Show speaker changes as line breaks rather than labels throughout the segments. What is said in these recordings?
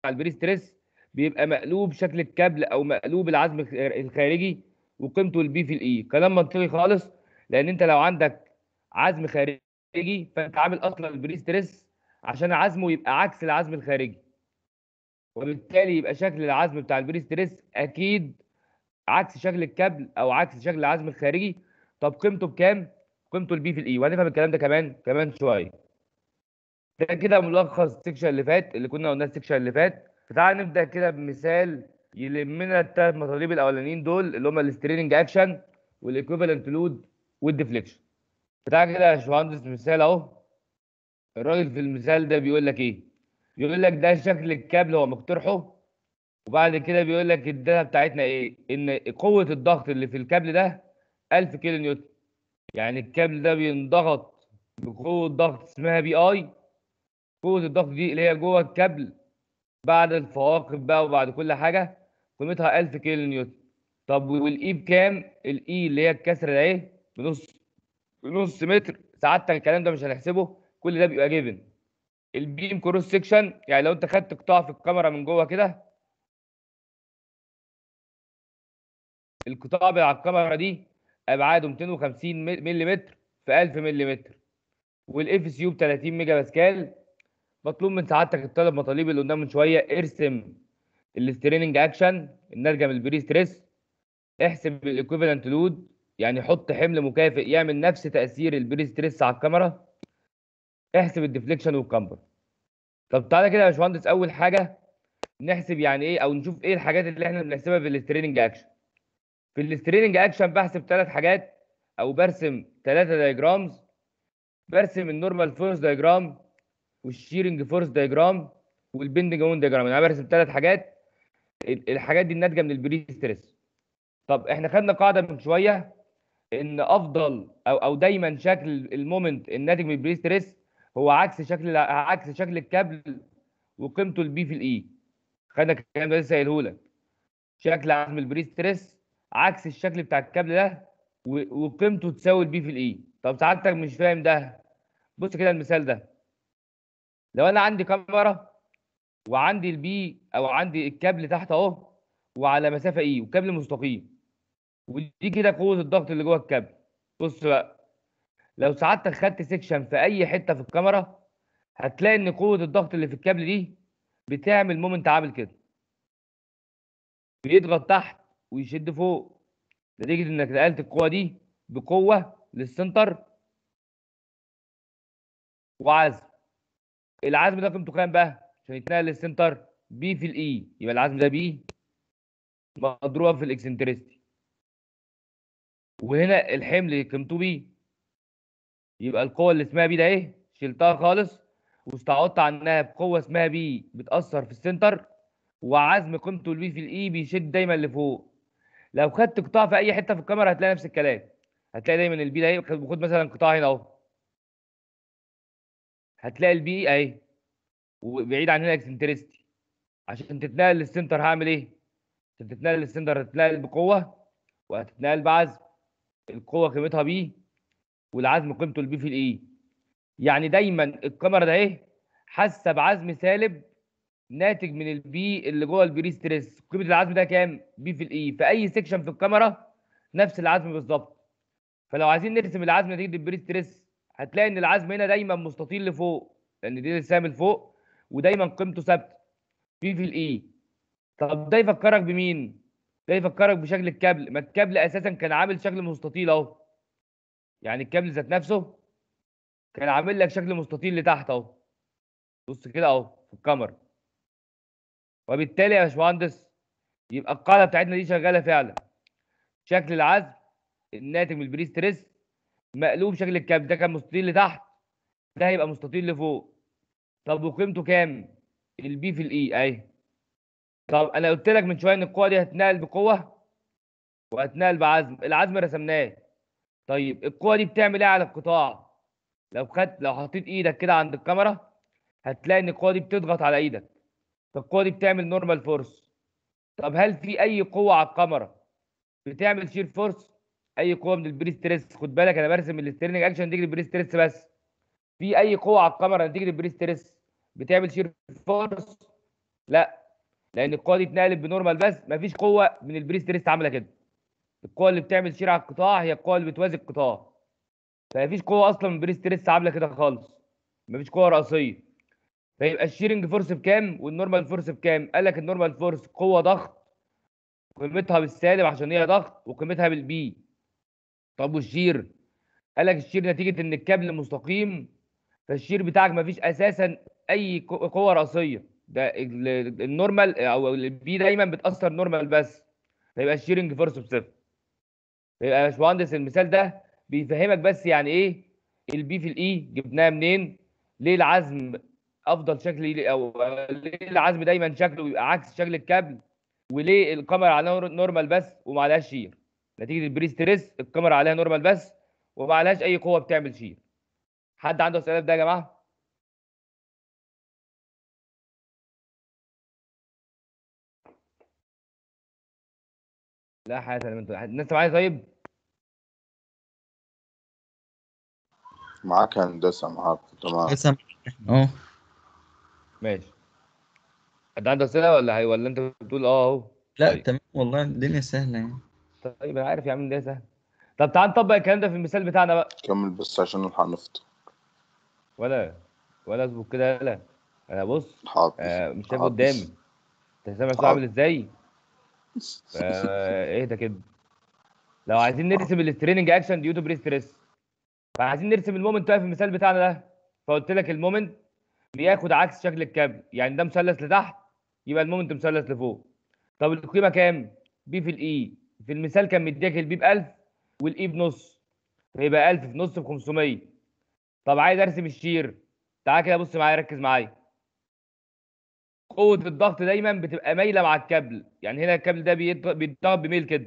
البري ستريس بيبقى مقلوب شكل الكابل او مقلوب العزم الخارجي وقيمته البي في الاي كلام منطقي خالص لان انت لو عندك عزم خارجي فانت عامل اصلا البري ستريس عشان عزمه يبقى عكس العزم الخارجي وبالتالي يبقى شكل العزم بتاع البري ستريس اكيد عكس شكل الكابل او عكس شكل العزم الخارجي طب قيمته بكام قيمته البي في الاي وهنفهم الكلام ده كمان كمان شويه ده كده ملخص السكشن اللي فات اللي كنا قلناه السكشن اللي فات فتعال نبدا كده بمثال يلمنا الثلاث مطالب الاولانيين دول اللي هم الستريننج اكشن والايكوفالنت لود والديفليكشن فتعال كده يا باشمهندس مثال اهو الراجل في المثال ده بيقول لك ايه بيقول لك ده شكل الكابل هو مقترحه وبعد كده بيقول لك الداتا بتاعتنا ايه ان قوه الضغط اللي في الكابل ده 1000 كيلو نيوتن يعني الكابل ده بينضغط بقوه ضغط اسمها بي اي قوه الضغط دي اللي هي جوه الكابل بعد الفواقد بقى وبعد كل حاجه قيمتها 1000 كيلو نيوتن طب والاي بكام الاي اللي هي الكسر ده ايه بنص بنص متر سعادتك الكلام ده مش هنحسبه كل ده بيبقى جيفن البيم كروس سيكشن يعني لو انت خدت قطاع في الكاميرا من جوه كده القطاع بتاع الكاميرا دي ابعاده 250 ملم في 1000 ملم والاف سي يو ب 30 ميجا باسكال مطلوب من سعادتك الطالب مطالب اللي قدام من شويه ارسم الستريننج اكشن النرجم البري ستريس احسب الايكوفالنت لود يعني حط حمل مكافئ يعمل نفس تاثير البري ستريس على الكاميرا احسب الديفليكشن والكامبر طب تعالى كده يا باشمهندس اول حاجه نحسب يعني ايه او نشوف ايه الحاجات اللي احنا بنحسبها في الستريننج اكشن في الستريننج اكشن بحسب ثلاث حاجات او برسم ثلاثه دايجرامز برسم النورمال فورس دايجرام والشيرنج فورس دايجرام والبندنج اون دايجرام انا برسم ثلاث حاجات الحاجات دي الناتجه من البري ستريس طب احنا خدنا قاعده من شويه ان افضل او او دايما شكل المومنت الناتج من البري ستريس هو عكس شكل عكس شكل الكابل وقيمته البي في الاي خدنا الكلام ده لسه قايله لك شكل عزم البري ستريس عكس الشكل بتاع الكابل ده وقيمته تساوي البي في الاي طب سعادتك مش فاهم ده بص كده المثال ده لو انا عندي كاميرا وعندي البي او عندي الكابل تحت اهو وعلى مسافه اي وكابل مستقيم ودي كده قوه الضغط اللي جوه الكابل بص بقى لو سعادتك خدت سيكشن في اي حته في الكاميرا هتلاقي ان قوه الضغط اللي في الكابل دي بتعمل مومنت عامل كده بيضغط تحت ويشد فوق نتيجه انك نقلت القوه دي بقوه للسنتر وعزم العزم ده قيمته كام بقى عشان يتنقل للسنتر بي في الاي يبقى العزم ده بي مضروبه في الاكسنتريستي وهنا الحمل قيمته بي يبقى القوه اللي اسمها بي ده ايه شلتها خالص واستعوضت عنها بقوه اسمها بي بتاثر في السنتر وعزم قيمته البي في الاي بيشد دايما لفوق لو خدت قطاع في اي حته في الكاميرا هتلاقي نفس الكلام هتلاقي دايما البي ده ايه خد مثلا قطاع هنا اهو هتلاقي البي اهي وبعيد عن هنا اكسنتريستي عشان تتنقل للسنتر هعمل ايه عشان تتنقل للسنتر هتتنقل بقوه وهتتنقل بعزم القوه قيمتها بي والعزم قيمته البي في الاي يعني دايما الكاميرا ده اهي حاسه بعزم سالب ناتج من البي اللي جوه البري ستريس قيمه العزم ده كام بي في الاي في اي سيكشن في الكاميرا نفس العزم بالظبط فلو عايزين نرسم العزم نتيجه البري ستريس هتلاقي ان العزم هنا دايما مستطيل لفوق لان دي السهم لفوق ودايما قيمته ثابته بي في الاي طب ده يفكرك بمين ده يفكرك بشكل الكابل ما الكابل اساسا كان عامل شكل مستطيل اهو يعني الكابل ذات نفسه كان عامل لك شكل مستطيل لتحت اهو بص كده اهو في الكاميرا وبالتالي يا باشمهندس يبقى القاعده بتاعتنا دي شغاله فعلا شكل العزم الناتج من البري ستريس مقلوب شكل الكابل ده كان مستطيل لتحت ده هيبقى مستطيل لفوق طب وقيمته كام البي في الاي اهي طب انا قلت لك من شويه ان القوه دي هتنقل بقوه وهتنقل بعزم العزم رسمناه طيب القوه دي بتعمل ايه على القطاع لو خدت لو حطيت ايدك كده عند الكاميرا هتلاقي ان القوه دي بتضغط على ايدك فالقوه دي بتعمل نورمال فورس طب هل في اي قوه على الكاميرا بتعمل شير فورس اي قوه من البري ستريس خد بالك انا برسم السترينج اكشن نتيجه البري ستريس بس في اي قوه على الكاميرا نتيجه البري ستريس بتعمل شير فورس لا لان القوه دي اتنقلت بنورمال بس مفيش قوه من البري ستريس عامله كده القوه اللي بتعمل شير على القطاع هي القوه اللي بتوازي القطاع فمفيش قوه اصلا من البري ستريس عامله كده خالص مفيش قوه رئيسيه فيبقى الشيرنج فورس بكام والنورمال فورس بكام قال لك النورمال فورس قوه ضغط قيمتها بالسالب عشان هي ضغط وقيمتها بالبي طب والشير قال لك الشير نتيجه ان الكابل مستقيم فالشير بتاعك مفيش اساسا اي قو- قوه رئيسيه ده ال- النورمال او البي دايما بتاثر نورمال بس فيبقى الشيرنج فورس بصفر فيبقى يا باشمهندس المثال ده بيفهمك بس يعني ايه البي في الاي جبناها منين ليه العزم افضل شكل او ليه العزم دايما شكله بيبقى عكس شكل الكابل وليه الكاميرا عليها نور- نورمال بس وما عليهاش شير نتيجه البري ستريس الكاميرا عليها نورمال بس وما عليهاش اي قوه بتعمل شير حد عنده اسئله في ده يا جماعه لا حياة لمن تحب. الناس معايا طيب
معاك هندسة معاك تمام
لسه اه
ماشي حد عنده اسئله ولا هي ولا انت بتقول اه اهو
لا
طيب.
تمام والله الدنيا سهلة يعني
طيب انا عارف يا عم ده سهل طب تعال نطبق الكلام ده في المثال بتاعنا بقى
كمل بس عشان نلحق نفطر
ولا ولا اظبط كده لا انا بص
حاضر
آه مش شايف
حاضر.
قدامي انت سامع الصوت
حاضر.
عامل ازاي آه اهدى كده لو عايزين نرسم الستريننج اكشن ديو تو بري ستريس فعايزين نرسم المومنت بقى في المثال بتاعنا ده فقلت لك المومنت بياخد عكس شكل الكابل يعني ده مثلث لتحت يبقى المومنت مثلث لفوق طب القيمه كام بي في الاي في المثال كان مديك البي ب 1000 والاي بنص فيبقى 1000 في نص ب 500 طب عايز ارسم الشير تعال كده بص معايا ركز معايا قوه الضغط دايما بتبقى مايله مع الكابل يعني هنا الكابل ده بيض- بيتضغط بميل كده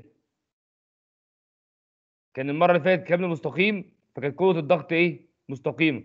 كان المره اللي فاتت كابل مستقيم فكانت قوه الضغط ايه مستقيمه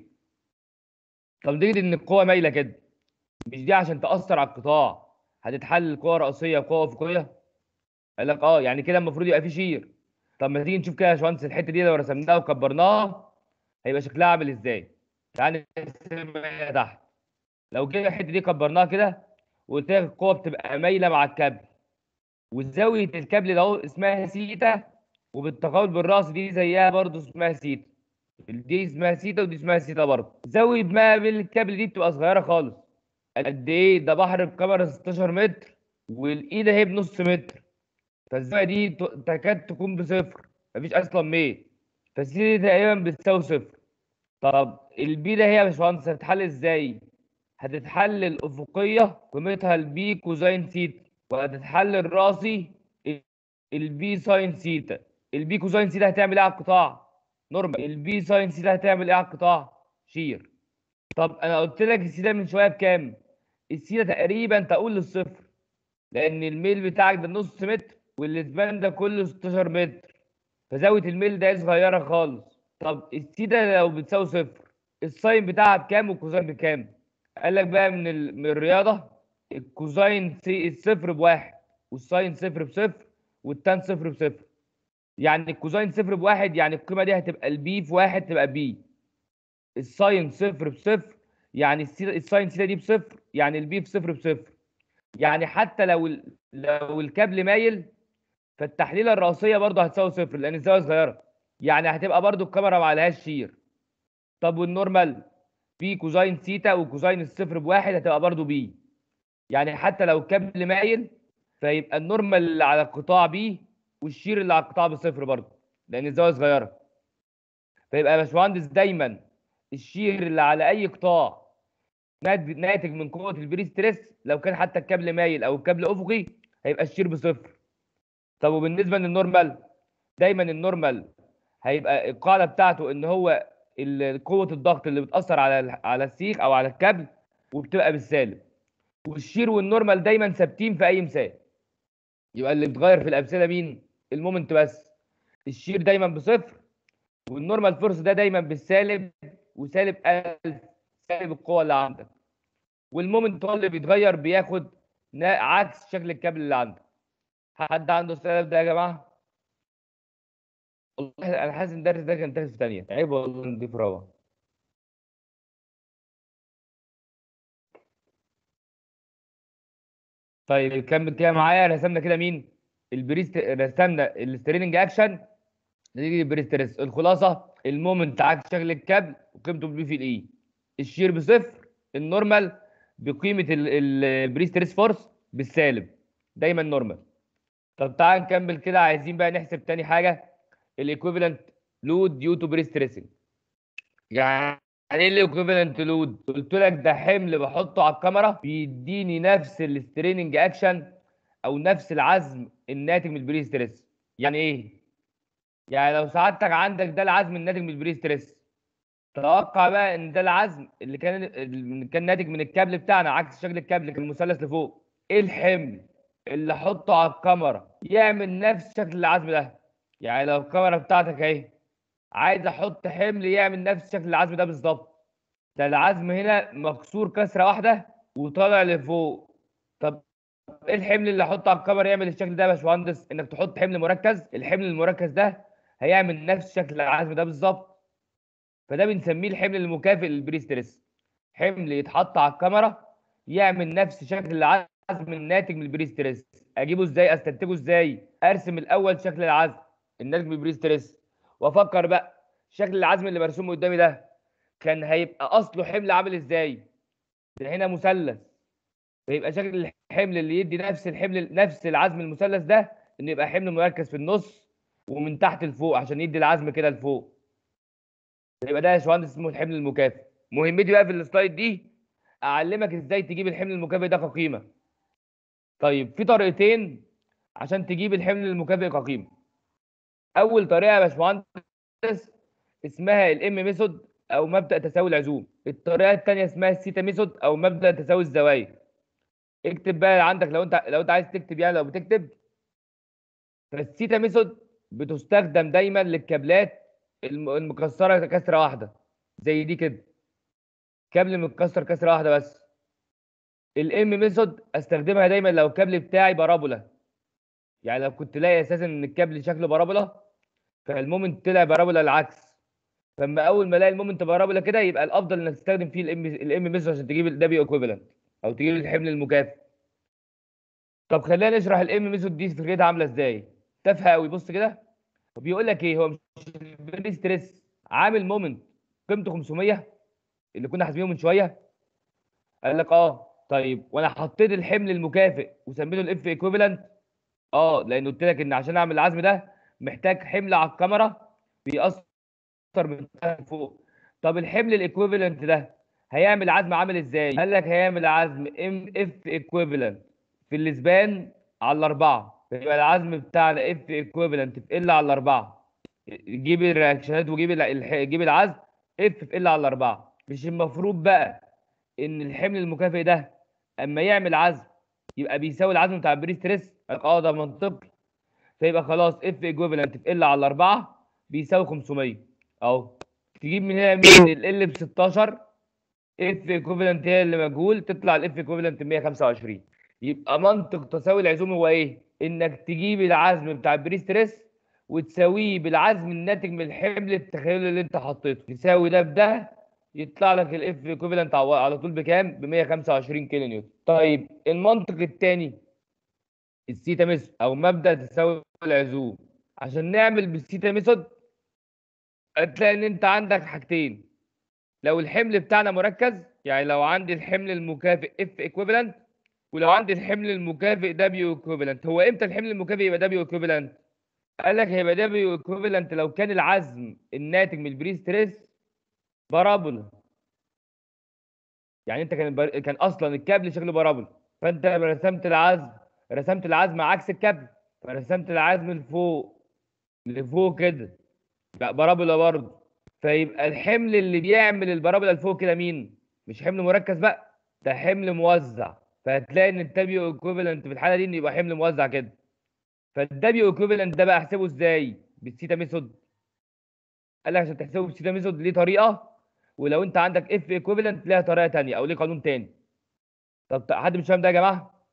طب نجد ان القوه مايله كده مش دي عشان تاثر على القطاع هتتحل قوه رئيسيه وقوه افقيه قال لك اه يعني كده المفروض يبقى في شير طب ما تيجي نشوف كده يا باشمهندس الحته دي لو رسمناها وكبرناها هيبقى شكلها عامل ازاي تعال نرسمها هنا تحت لو جينا الحته دي كبرناها كده وقلت لك القوه بتبقى مايله مع الكابل وزاويه الكابل ده اهو اسمها سيتا وبالتقابل بالراس دي زيها برضه اسمها سيتا دي اسمها سيتا ودي اسمها سيتا برضه زاويه ما بين الكابل دي بتبقى صغيره خالص قد ايه ده بحر بكاميرا 16 متر والايد اهي بنص متر فالزاويه دي ت- تكاد تكون بصفر مفيش اصلا ميل فالسي دي تقريبا بتساوي صفر طب البي ده هي يا باشمهندس هتتحل ازاي؟ هتتحل الافقيه قيمتها البي كوزين سيتا وهتتحل الراسي البي ساين سيتا البي كوزين سيتا هتعمل ايه على القطاع؟ نورمال البي ساين سيتا هتعمل ايه على القطاع؟ شير طب انا قلت لك السيتا من شويه بكام؟ السيتا تقريبا تقول للصفر لان الميل بتاعك ده نص متر والسبان ده كله 16 متر فزاويه الميل ده صغيره خالص طب السيتا لو بتساوي صفر الساين بتاعها بكام والكوزين بكام؟ قال لك بقى من ال... من الرياضه الكوزين سي الصفر بواحد والساين صفر بصفر والتان صفر بصفر يعني الكوزين صفر بواحد يعني القيمه دي هتبقى البي في واحد تبقى بي الساين صفر بصفر يعني السي- الساين سيتا دي بصفر يعني البي في صفر بصفر يعني حتى لو ال... لو الكابل مايل فالتحليله الرئيسيه برضه هتساوي صفر لان الزاويه صغيره يعني هتبقى برضه الكاميرا ما عليهاش شير طب والنورمال بي كوزين سيتا وكوزين الصفر بواحد هتبقى برضه بي يعني حتى لو الكابل مايل فيبقى النورمال اللي على القطاع بي والشير اللي على القطاع بصفر برضه لان الزاويه صغيره فيبقى يا باشمهندس دايما الشير اللي على اي قطاع نات- ناتج من قوه البري ستريس لو كان حتى الكابل مايل او الكابل افقي هيبقى الشير بصفر طب وبالنسبه للنورمال دايما النورمال هيبقى القاعده بتاعته ان هو ال- قوه الضغط اللي بتاثر على ال- على السيخ او على الكابل وبتبقى بالسالب والشير والنورمال دايما ثابتين في اي مثال يبقى اللي بيتغير في الامثله مين المومنت بس الشير دايما بصفر والنورمال فورس ده دايما بالسالب وسالب 1000 سالب القوه اللي عندك والمومنت هو اللي بيتغير بياخد نا- عكس شكل الكابل اللي عندك حد عنده سؤال في ده يا جماعه والله انا حاسس ان الدرس ده كان درس في ثانيه عيب والله نضيف روعه طيب كمل كده معايا رسمنا كده مين البريست رسمنا الستريننج اكشن نيجي البريستريس الخلاصه المومنت عكس شكل الكابل وقيمته بي في الاي الشير بصفر النورمال بقيمه البريستريس فورس بالسالب دايما نورمال طب تعال نكمل كده عايزين بقى نحسب تاني حاجه الايكويفالنت لود ديو تو بريستريسنج يعني ايه الايكويفالنت لود قلت لك ده حمل بحطه على الكاميرا بيديني نفس الستريننج اكشن او نفس العزم الناتج من البري ستريس يعني ايه يعني لو سعادتك عندك ده العزم الناتج من البري ستريس توقع بقى ان ده العزم اللي كان اللي كان ناتج من الكابل بتاعنا عكس شكل الكابل كان مثلث لفوق ايه الحمل اللي احطه على الكاميرا يعمل نفس شكل العزم ده يعني لو الكاميرا بتاعتك اهي عايز احط حمل يعمل نفس شكل العزم ده بالظبط ده العزم هنا مكسور كسره واحده وطالع لفوق طب ايه الحمل اللي احطه على الكاميرا يعمل الشكل ده يا باشمهندس انك تحط حمل مركز الحمل المركز ده هيعمل نفس شكل العزم ده بالظبط فده بنسميه الحمل المكافئ للبري ستريس حمل يتحط على الكاميرا يعمل نفس شكل العزم الناتج من البري ستريس اجيبه ازاي استنتجه ازاي ارسم الاول شكل العزم الناتج من البري ستريس وافكر بقى شكل العزم اللي مرسوم قدامي ده كان هيبقى اصله حمل عامل ازاي ده هنا مثلث فيبقى شكل الحمل اللي يدي نفس الحمل نفس العزم المثلث ده انه يبقى حمل مركز في النص ومن تحت لفوق عشان يدي العزم كده لفوق يبقى ده يا باشمهندس اسمه الحمل المكافئ مهمتي بقى في السلايد دي اعلمك ازاي تجيب الحمل المكافئ ده كقيمه طيب في طريقتين عشان تجيب الحمل المكافئ كقيمه اول طريقه يا باشمهندس اسمها الام ميثود او مبدا تساوي العزوم الطريقه الثانيه اسمها السيتا ميثود او مبدا تساوي الزوايا اكتب بقى عندك لو انت لو انت عايز تكتب يعني لو بتكتب فالسيتا ميثود بتستخدم دايما للكابلات الم- المكسره كسره واحده زي دي كده كابل متكسر كسره واحده بس الام ميثود استخدمها دايما لو الكابل بتاعي بارابولا يعني لو كنت لاقي اساسا ان الكابل شكله بارابولا فالمومنت طلع بارابولا العكس فاما اول ما الاقي المومنت بارابولا كده يبقى الافضل انك تستخدم فيه الام الام ميثود عشان تجيب الدبليو ايكويفالنت او تجيب الحمل المكافئ طب خلينا نشرح الام ميثود دي فكرتها عامله ازاي تافهه قوي بص كده بيقول لك ايه هو مش البري ستريس عامل مومنت قيمته 500 اللي كنا حاسبينه من شويه قال لك اه طيب وانا حطيت الحمل المكافئ وسميته الاف ايكويفالنت اه لان قلت لك ان عشان اعمل العزم ده محتاج حمل على الكاميرا بيأثر من تحت فوق طب الحمل الايكويفالنت ده هيعمل عزم عامل ازاي قال لك هيعمل عزم ام اف ايكويفالنت في الاسبان على الاربعه يبقى العزم بتاعنا اف ايكويفالنت في ال على الاربعه جيب الرياكشنات وجيب ال- الح- جيب العزم اف في ال على الاربعه مش المفروض بقى ان الحمل المكافئ ده اما يعمل عزم يبقى بيساوي العزم بتاع البري ستريس اه ده منطقي فيبقى خلاص اف ايكويفالنت في ال على الاربعه بيساوي 500 اهو تجيب من هنا مين ال ب 16 اف ايكويفالنت هي اللي مجهول تطلع الاف ايكويفالنت 125 يبقى منطق تساوي العزوم هو ايه؟ انك تجيب العزم بتاع البري ستريس وتساويه بالعزم الناتج من الحمل التخيلي اللي انت حطيته تساوي ده بده يطلع لك الاف ايكويفالنت على طول بكام؟ ب 125 كيلو نيوتن. طيب المنطق الثاني السيتا ميثود او مبدا تساوي العزوم عشان نعمل بالسيتا ميثود هتلاقي ان انت عندك حاجتين لو الحمل بتاعنا مركز يعني لو عندي الحمل المكافئ اف ايكويفالنت ولو عندي الحمل المكافئ دبليو ايكويفالنت هو امتى الحمل المكافئ يبقى دبليو ايكويفالنت قال لك هيبقى دبليو ايكويفالنت لو كان العزم الناتج من البري ستريس بارابولا يعني انت كان بر... كان اصلا الكابل شكله بارابولا فانت لما رسمت العزم رسمت العزم عكس الكابل فرسمت العزم لفوق لفوق كده لا بارابولا برضه فيبقى الحمل اللي بيعمل البارابولا لفوق كده مين؟ مش حمل مركز بقى ده حمل موزع فهتلاقي ان الدبليو ايكويفالنت في الحاله دي ان يبقى حمل موزع كده فالدبليو ايكويفالنت ده بقى احسبه ازاي؟ بالسيتا ميثود قال لك عشان تحسبه بالسيتا ميثود ليه طريقه ولو انت عندك اف ايكويفالنت ليها طريقه ثانيه او ليه قانون ثاني طب حد مش فاهم ده يا جماعه؟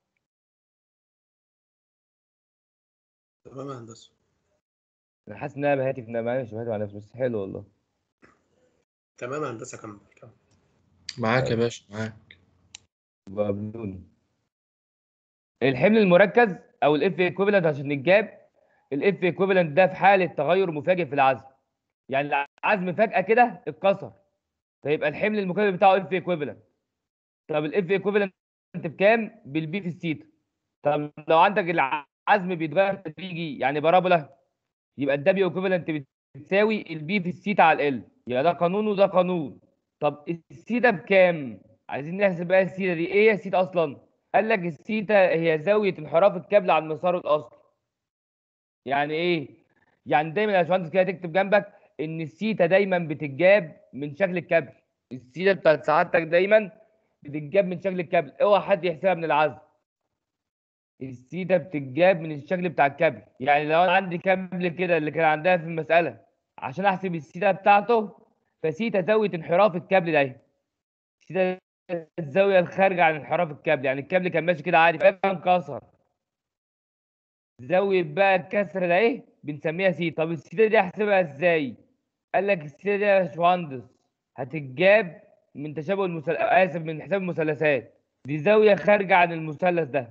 تمام يا هندسه
انا حاسس ان انا بهاتف ان انا مش بهاتف على نفسي بس حلو والله
تمام يا هندسه كمل كمل
معاك يا باشا معاك
بابلوني الحمل المركز او الاف ايكويفالنت عشان نتجاب الاف ايكويفالنت ده في حاله تغير مفاجئ في العزم يعني العزم فجاه كده اتكسر فيبقى الحمل المكافئ بتاعه اف ايكويفالنت طب الاف ايكويفالنت بكام بالبي في السيتا طب لو عندك العزم بيتغير تدريجي يعني بارابولا يبقى الدبليو ايكويفالنت بتساوي البي في السيتا على ال يبقى ده قانون وده قانون طب السيتا بكام عايزين نحسب بقى السيتا دي ايه هي السيتا اصلا قال لك السيتا هي زاويه انحراف الكابل عن مساره الاصلي يعني ايه يعني دايما يا باشمهندس كده تكتب جنبك ان السيتا دايما بتتجاب من شكل الكابل السيتا بتاعت سعادتك دايما بتتجاب من شكل الكابل اوعى حد يحسبها من العزم السيتا بتتجاب من الشكل بتاع الكابل يعني لو انا عندي كابل كده اللي كان عندها في المساله عشان احسب السيتا بتاعته فسيتا زاويه انحراف الكابل ده سيتا الزاويه الخارجه عن انحراف الكابل يعني الكابل كان ماشي كده عادي فجاه انكسر زاويه بقى الكسر ده ايه بنسميها سيتا طب السيتا دي احسبها ازاي قال لك السيتا دي يا باشمهندس هتتجاب من تشابه المثلث اسف من حساب المثلثات دي زاويه خارجه عن المثلث ده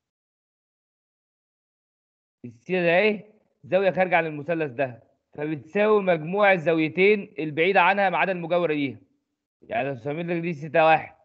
السيتا ده ايه زاويه خارجه عن المثلث ده فبتساوي مجموع الزاويتين البعيده عنها ما عدا المجاوره ليها يعني لو سميت لك دي سيتا واحد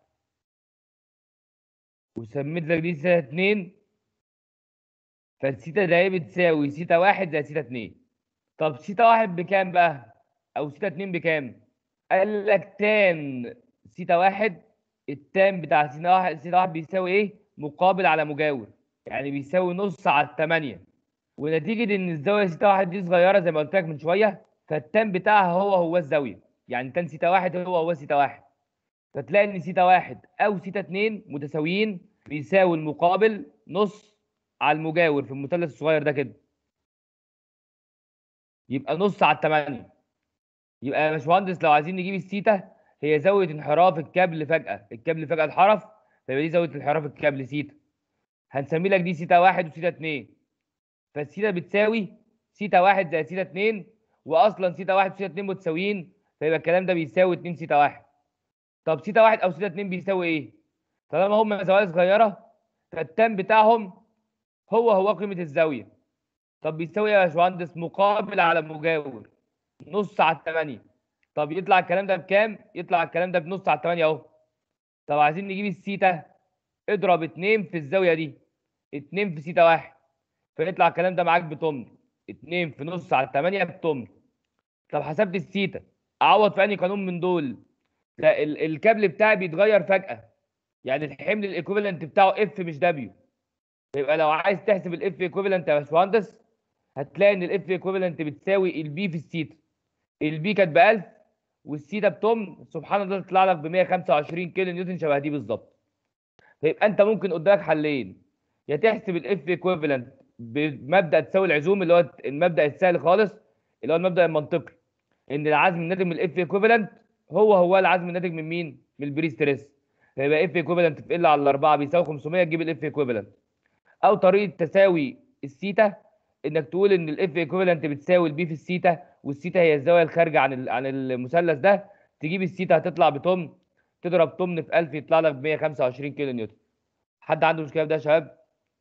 وسميت لك دي سيتا اتنين فالسيتا ده ايه بتساوي سيتا واحد زي سيتا اتنين طب سيتا واحد بكام بقى؟ أو سيتا اتنين بكام؟ قال لك تان سيتا واحد التان بتاع سيتا واحد سيتا واحد بيساوي ايه؟ مقابل على مجاور يعني بيساوي نص على التمانية ونتيجة إن الزاوية سيتا واحد دي صغيرة زي ما قلت لك من شوية فالتان بتاعها هو هو الزاوية يعني تان سيتا واحد هو هو سيتا واحد فتلاقي إن سيتا واحد أو سيتا اتنين متساويين بيساوي المقابل نص على المجاور في المثلث الصغير ده كده يبقى نص على التمانية يبقى يا باشمهندس لو عايزين نجيب السيتا هي زاوية انحراف الكابل فجأة الكابل فجأة انحرف فيبقى دي زاوية انحراف الكابل سيتا هنسمي لك دي سيتا واحد وسيتا اتنين فالسيتا بتساوي سيتا واحد زائد سيتا اتنين واصلا سيتا واحد وسيتا اتنين متساويين فيبقى الكلام ده بيساوي اتنين سيتا واحد طب سيتا واحد او سيتا اتنين بيساوي ايه؟ طالما هم زوايا صغيرة فالتان بتاعهم هو هو قيمة الزاوية طب بيساوي ايه يا باشمهندس مقابل على مجاور نص على التمانية طب يطلع الكلام ده بكام؟ يطلع الكلام ده بنص على التمانية اهو طب عايزين نجيب السيتا اضرب اتنين في الزاوية دي اتنين في سيتا واحد فيطلع الكلام ده معاك بتمن اتنين في نص على التمانية بتمن طب حسبت السيتا اعوض في انهي قانون من دول؟ لا ال- الكابل بتاعي بيتغير فجأة يعني الحمل الايكوفالنت بتاعه اف مش دبليو يبقى لو عايز تحسب الاف ايكوفالنت يا باشمهندس هتلاقي ان الاف ايكوفالنت بتساوي البي في السيتا البي كانت ب 1000 والسيتا بتم سبحان الله تطلع لك ب 125 كيلو نيوتن شبه دي بالظبط فيبقى انت ممكن قدامك حلين يا تحسب الاف ايكوفالنت بمبدا تساوي العزوم اللي هو المبدا السهل خالص اللي هو المبدا المنطقي ان العزم الناتج من الاف ايكوفالنت هو هو العزم الناتج من مين؟ من البري ستريس فيبقى اف ايكوفالنت في ال على الاربعه بيساوي 500 تجيب الاف ايكوفالنت او طريقه تساوي السيتا انك تقول ان الاف ايكوفالنت بتساوي البي في السيتا والسيتا هي الزاويه الخارجه عن ال- عن المثلث ده تجيب السيتا هتطلع بتمن تضرب تمن في 1000 يطلع لك ب 125 كيلو نيوتن حد عنده مشكله في ده يا شباب؟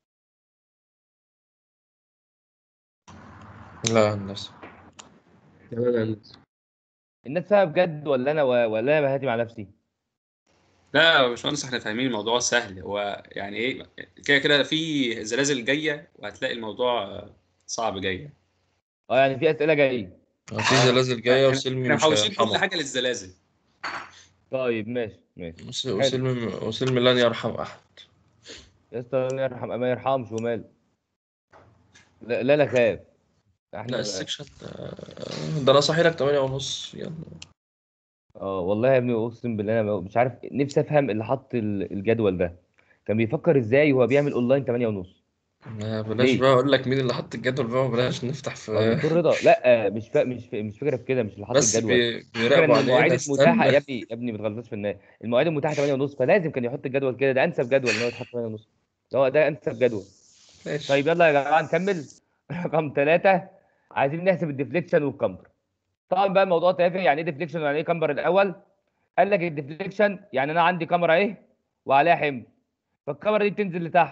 لا هندسة
تمام يا هندسة
الناس فاهمه بجد ولا انا ولا انا بهاتي مع نفسي؟
لا يا باشمهندس احنا فاهمين الموضوع سهل هو يعني ايه كده كده في زلازل جايه وهتلاقي الموضوع صعب جاي
اه يعني في اسئله جايه
في زلازل جاية
احنا
وسلمي
احنا
مش
محوشين كل
هيرحمه
حاجه للزلازل
طيب ماشي ماشي
وس- وسلمي وسلمي لن يرحم أحد
يا اسطى الله يرحم ما يرحمش وماله لا لا لا خاف احنا
لا السكشن ده- ده أنا صاحي لك 8 ونص يلا
اه والله يا ابني اقسم بالله انا مش عارف نفسي افهم اللي حط ال- الجدول ده كان بيفكر ازاي وهو بيعمل اونلاين 8 ونص
ما بلاش
ليه؟
بقى أقول لك مين اللي حط الجدول بقى وبلاش نفتح في
دكتور رضا لا مش فا... مش فا... مش فكره في كده مش اللي حط
بس
الجدول
بي-
فكره
بيراقبوا
ان المواعيد
علينا
المتاحه يا
استنى
ابني يا ابني ما تغلطش في الناس المواعيد المتاحه 8 ونص فلازم كان يحط الجدول كده ده انسب جدول ان هو يتحط 8 ونص هو ده انسب جدول
ماشي
طيب يلا يا جماعه نكمل رقم ثلاثة عايزين نحسب الديفليكشن والكمبر طبعا بقى الموضوع تافه يعني ايه ديفليكشن ويعني ايه كمبر الاول قال لك الديفليكشن يعني انا عندي كاميرا اهي وعليها حمل فالكاميرا دي بتنزل لتحت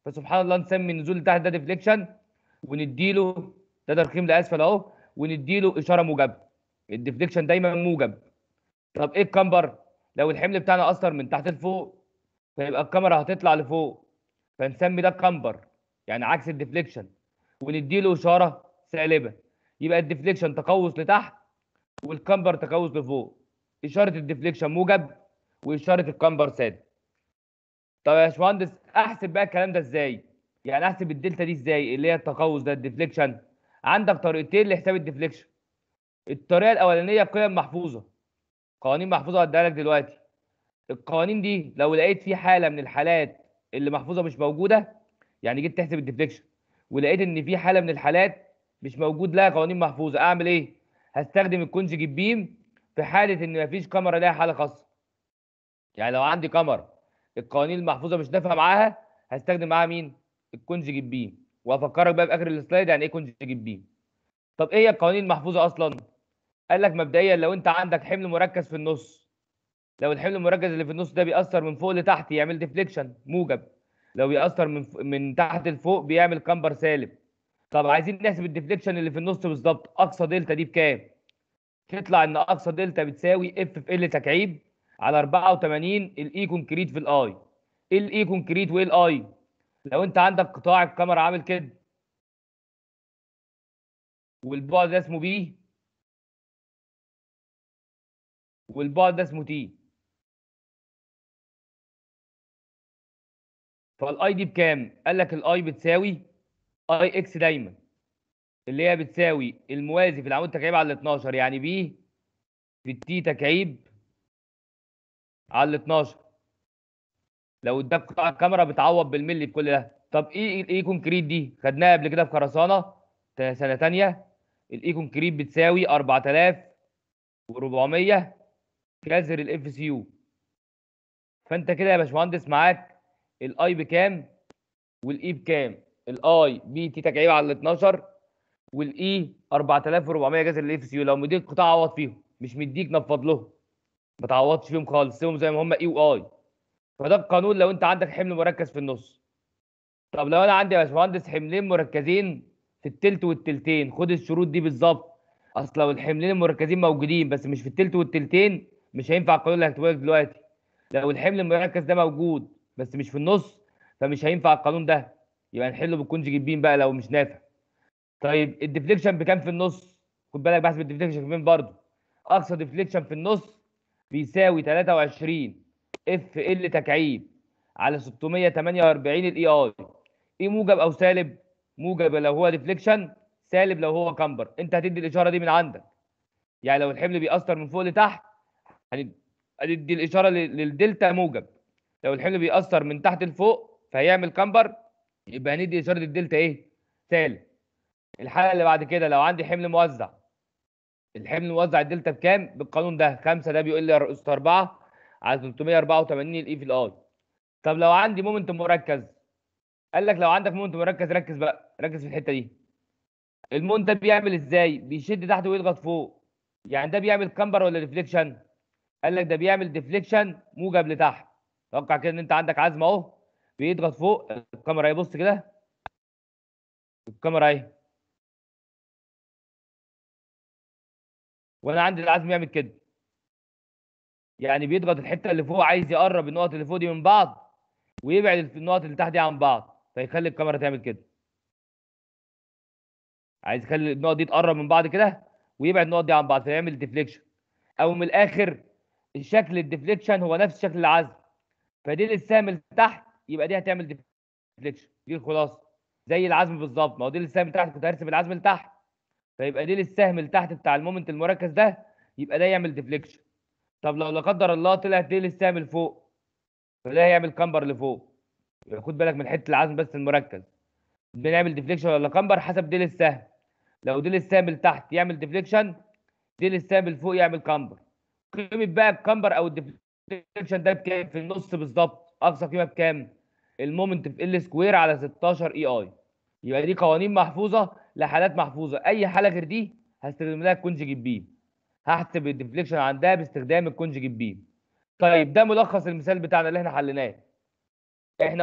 فسبحان الله نسمي النزول اللي تحت ده ديفليكشن ونديله ده ترخيم لاسفل اهو ونديله اشاره موجبه الديفليكشن دايما موجب طب ايه الكامبر لو الحمل بتاعنا اثر من تحت لفوق فيبقى الكاميرا هتطلع لفوق فنسمي ده كامبر يعني عكس الديفليكشن ونديله اشاره سالبه يبقى الديفليكشن تقوس لتحت والكامبر تقوس لفوق اشاره الديفليكشن موجب واشاره الكامبر سالب طب يا باشمهندس احسب بقى الكلام ده ازاي يعني احسب الدلتا دي ازاي اللي هي التقوس ده الديفليكشن عندك طريقتين لحساب الديفليكشن الطريقه الاولانيه قيم محفوظه قوانين محفوظه هديها لك دلوقتي القوانين دي لو لقيت في حاله من الحالات اللي محفوظه مش موجوده يعني جيت تحسب الديفليكشن ولقيت ان في حاله من الحالات مش موجود لها قوانين محفوظه اعمل ايه هستخدم الكونجيجيت بيم في حاله ان مفيش كاميرا ليها حاله خاصه يعني لو عندي كاميرا القوانين المحفوظه مش نافعه معاها هستخدم معاها مين الكونجيجيت بيم وهفكرك بقى في اخر السلايد يعني ايه كونجيجيت بيم طب ايه هي القوانين المحفوظه اصلا قال لك مبدئيا لو انت عندك حمل مركز في النص لو الحمل المركز اللي في النص ده بيأثر من فوق لتحت يعمل ديفليكشن موجب لو بيأثر من ف- من تحت لفوق بيعمل كامبر سالب طب عايزين نحسب الديفليكشن اللي في النص بالظبط اقصى دلتا دي بكام تطلع ان اقصى دلتا بتساوي اف في ال تكعيب على 84 الاي كونكريت في الاي ايه الاي كونكريت وايه الاي لو انت عندك قطاع الكاميرا عامل كده والبعد ده اسمه بي والبعد ده اسمه تي فالاي دي بكام قال لك الاي بتساوي اي اكس دايما اللي هي بتساوي الموازي في العمود تكعيب على ال 12 يعني بي في التي تكعيب على ال 12 لو اداك قطاع الكاميرا بتعوض بالملي بكل ده طب ايه الاي كونكريت دي خدناها قبل كده في خرسانه تا- سنه ثانيه الاي كونكريت بتساوي 4400 كسر الاف سي يو فانت كده يا باشمهندس معاك الاي بكام والاي بكام الاي بي تي تكعيب على ال 12 والاي 4400 جذر الاف سي يو لو مديك قطاع عوض فيهم مش مديك نفض لهم ما تعوضش فيهم خالص سيبهم زي ما هم اي واي فده القانون لو انت عندك حمل مركز في النص طب لو انا عندي يا باشمهندس حملين مركزين في التلت والتلتين خد الشروط دي بالظبط اصل لو الحملين المركزين موجودين بس مش في التلت والتلتين مش هينفع القانون اللي هكتبه لك دلوقتي لو الحمل المركز ده موجود بس مش في النص فمش هينفع القانون ده يبقى نحله بالكونجيجيت بيم بقى لو مش نافع طيب الديفليكشن بكام في النص خد بالك بحسب الديفليكشن فين برضه اقصى ديفليكشن في النص بيساوي 23 اف ال تكعيب على 648 الاي اي ايه موجب او سالب موجب لو هو ديفليكشن سالب لو هو كامبر انت هتدي الاشاره دي من عندك يعني لو الحمل بيأثر من فوق لتحت هند- هندي الاشاره لل- للدلتا موجب لو الحمل بيأثر من تحت لفوق فهيعمل كامبر يبقى هندي اشاره الدلتا ايه سالب الحاله اللي بعد كده لو عندي حمل موزع الحمل موزع الدلتا بكام بالقانون ده 5 ده بيقول لي رؤوس 4 على 384 الاي في الاي طب لو عندي مومنت مركز قال لك لو عندك مومنت مركز ركز بقى ركز في الحته دي المومنت ده بيعمل ازاي بيشد تحت ويضغط فوق يعني ده بيعمل كامبر ولا ديفليكشن قال لك ده بيعمل ديفليكشن موجب لتحت توقع كده ان انت عندك عزم اهو بيضغط فوق الكاميرا اهي بص كده الكاميرا اهي وانا عندي العزم يعمل كده يعني بيضغط الحته اللي فوق عايز يقرب النقط اللي فوق دي من بعض ويبعد النقط اللي تحت دي عن بعض فيخلي الكاميرا تعمل كده عايز يخلي النقط دي تقرب من بعض كده ويبعد النقط دي عن بعض فيعمل ديفليكشن او من الاخر الشكل الديفليكشن هو نفس شكل العزم فدي للسهم اللي تحت يبقى دي هتعمل ديفليكشن دي الخلاصه زي العزم بالظبط ما هو دي للسهم اللي تحت كنت هرسم العزم اللي تحت فيبقى دي للسهم اللي تحت بتاع المومنت المركز ده يبقى ده يعمل ديفليكشن طب لو لا قدر الله طلعت دي للسهم اللي فوق فده هيعمل كامبر لفوق يبقى خد بالك من حته العزم بس المركز بنعمل ديفليكشن ولا كامبر حسب دي للسهم لو دي للسهم اللي تحت يعمل ديفليكشن دي للسهم اللي فوق يعمل كامبر قيمه بقى الكامبر او الديفليكشن ده بكام في النص بالظبط اقصى قيمه بكام المومنت في ال سكوير على 16 اي اي يبقى دي قوانين محفوظه لحالات محفوظه اي حاله غير دي هستخدم لها الكونجيجيت بيم هحسب الديفليكشن عندها باستخدام الكونجيجيت بيم طيب ده ملخص المثال بتاعنا اللي احنا حليناه احنا قلنا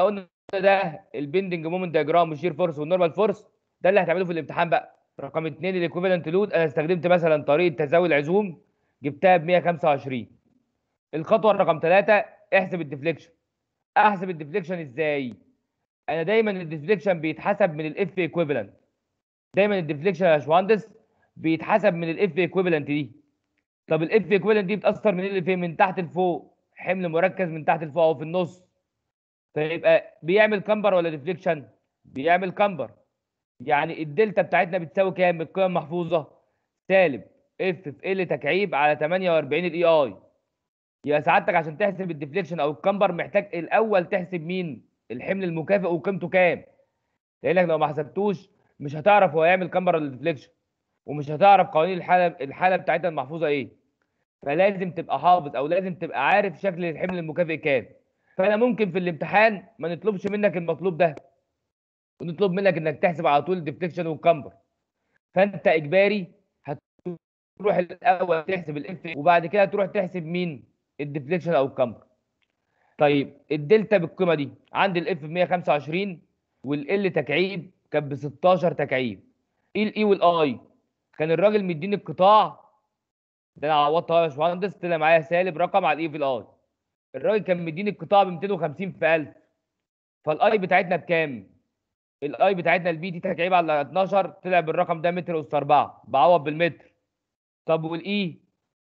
ده البندنج مومنت دياجرام والشير فورس والنورمال فورس ده اللي هتعمله في الامتحان بقى رقم اثنين الايكوفالنت لود انا استخدمت مثلا طريقه تساوي العزوم جبتها ب 125 الخطوه رقم ثلاثة احسب الديفليكشن احسب الديفليكشن ازاي انا دايما الديفليكشن بيتحسب من الاف ايكويفالنت دايما الديفليكشن يا باشمهندس بيتحسب من الاف ايكويفالنت دي طب الاف ايكويفالنت دي بتاثر من اللي فين من تحت لفوق حمل مركز من تحت لفوق او في النص فيبقى بيعمل كمبر ولا ديفليكشن بيعمل كمبر يعني الدلتا بتاعتنا بتساوي كام من القيم المحفوظه سالب اف في ال تكعيب على 48 الاي اي يبقى سعادتك عشان تحسب الديفليكشن او الكمبر محتاج الاول تحسب مين الحمل المكافئ وقيمته كام لانك لو ما حسبتوش مش هتعرف هو هيعمل كمبر ولا ديفليكشن ومش هتعرف قوانين الحاله الحاله بتاعتها المحفوظه ايه فلازم تبقى حافظ او لازم تبقى عارف شكل الحمل المكافئ كام فانا ممكن في الامتحان ما نطلبش منك المطلوب ده ونطلب منك انك تحسب على طول الديفليكشن والكمبر فانت اجباري هتروح الاول تحسب الاف وبعد كده تروح تحسب مين الديفليكشن او الكمبر طيب الدلتا بالقيمه دي عندي الاف ب 125 والال تكعيب كانت ب 16 تكعيب ايه الاي والاي كان الراجل مديني القطاع ده انا عوضت اهو يا باشمهندس طلع معايا سالب رقم على الاي في الاي الراجل كان مديني القطاع ب 250 في 1000 فالاي بتاعتنا بكام؟ الاي بتاعتنا البي دي تكعيب على 12 طلع بالرقم ده متر اس 4 بعوض بالمتر طب والاي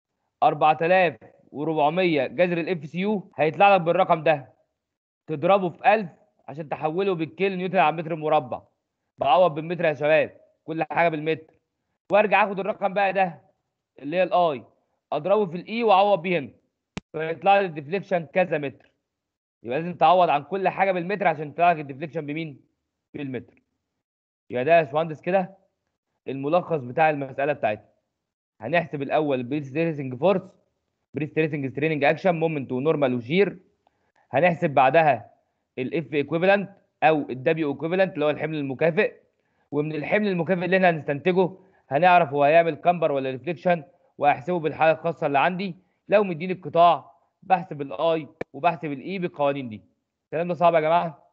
4400 جذر الاف سي يو هيطلع لك بالرقم ده تضربه في 1000 عشان تحوله بالكيلو نيوتن على المتر المربع بعوض بالمتر يا شباب كل حاجه بالمتر وارجع اخد الرقم بقى ده اللي هي الاي اضربه في الاي واعوض بيه هنا فيطلع لي الديفليكشن كذا متر يبقى لازم تعوض عن كل حاجه بالمتر عشان يطلع لك الديفليكشن بمين؟ بالمتر يبقى ده يا باشمهندس كده الملخص بتاع المساله بتاعتنا هنحسب الاول البريس ستريسنج فورس بريس ستريسنج ستريننج اكشن مومنت ونورمال وشير هنحسب بعدها الاف ايكويفالنت او الدبليو ايكويفالنت اللي هو الحمل المكافئ ومن الحمل المكافئ اللي احنا هنستنتجه هنعرف هو هيعمل كمبر ولا ريفليكشن وهحسبه بالحاله الخاصه اللي عندي لو مديني القطاع بحسب الاي وبحسب الاي بالقوانين دي الكلام ده صعب يا جماعه